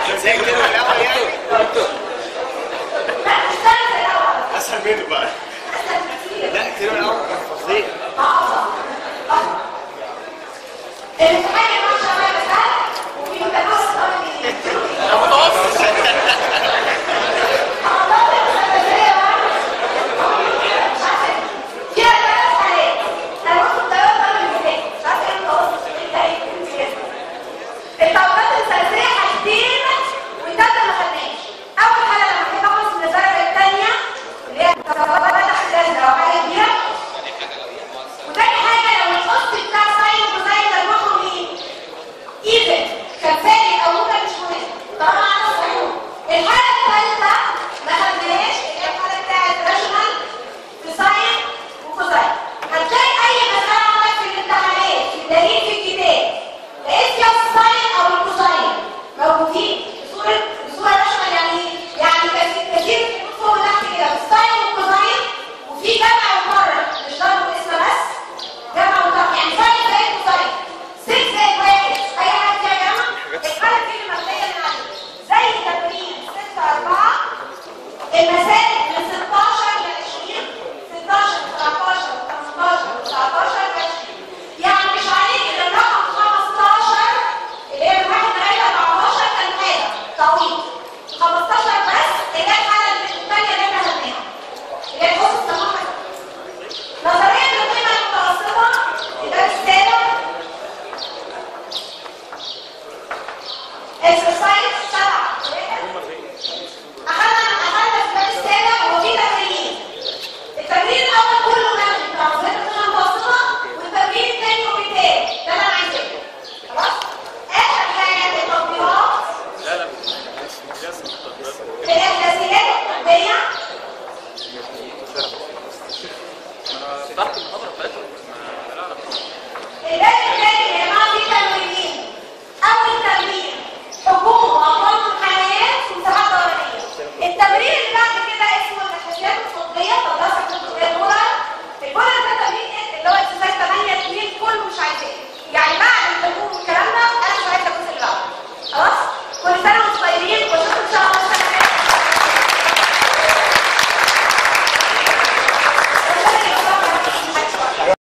زي الترم الاول يعني دكتور لا مش سهل زي الاول اسهل منه بقى اسهل بكتير لا الترم الاول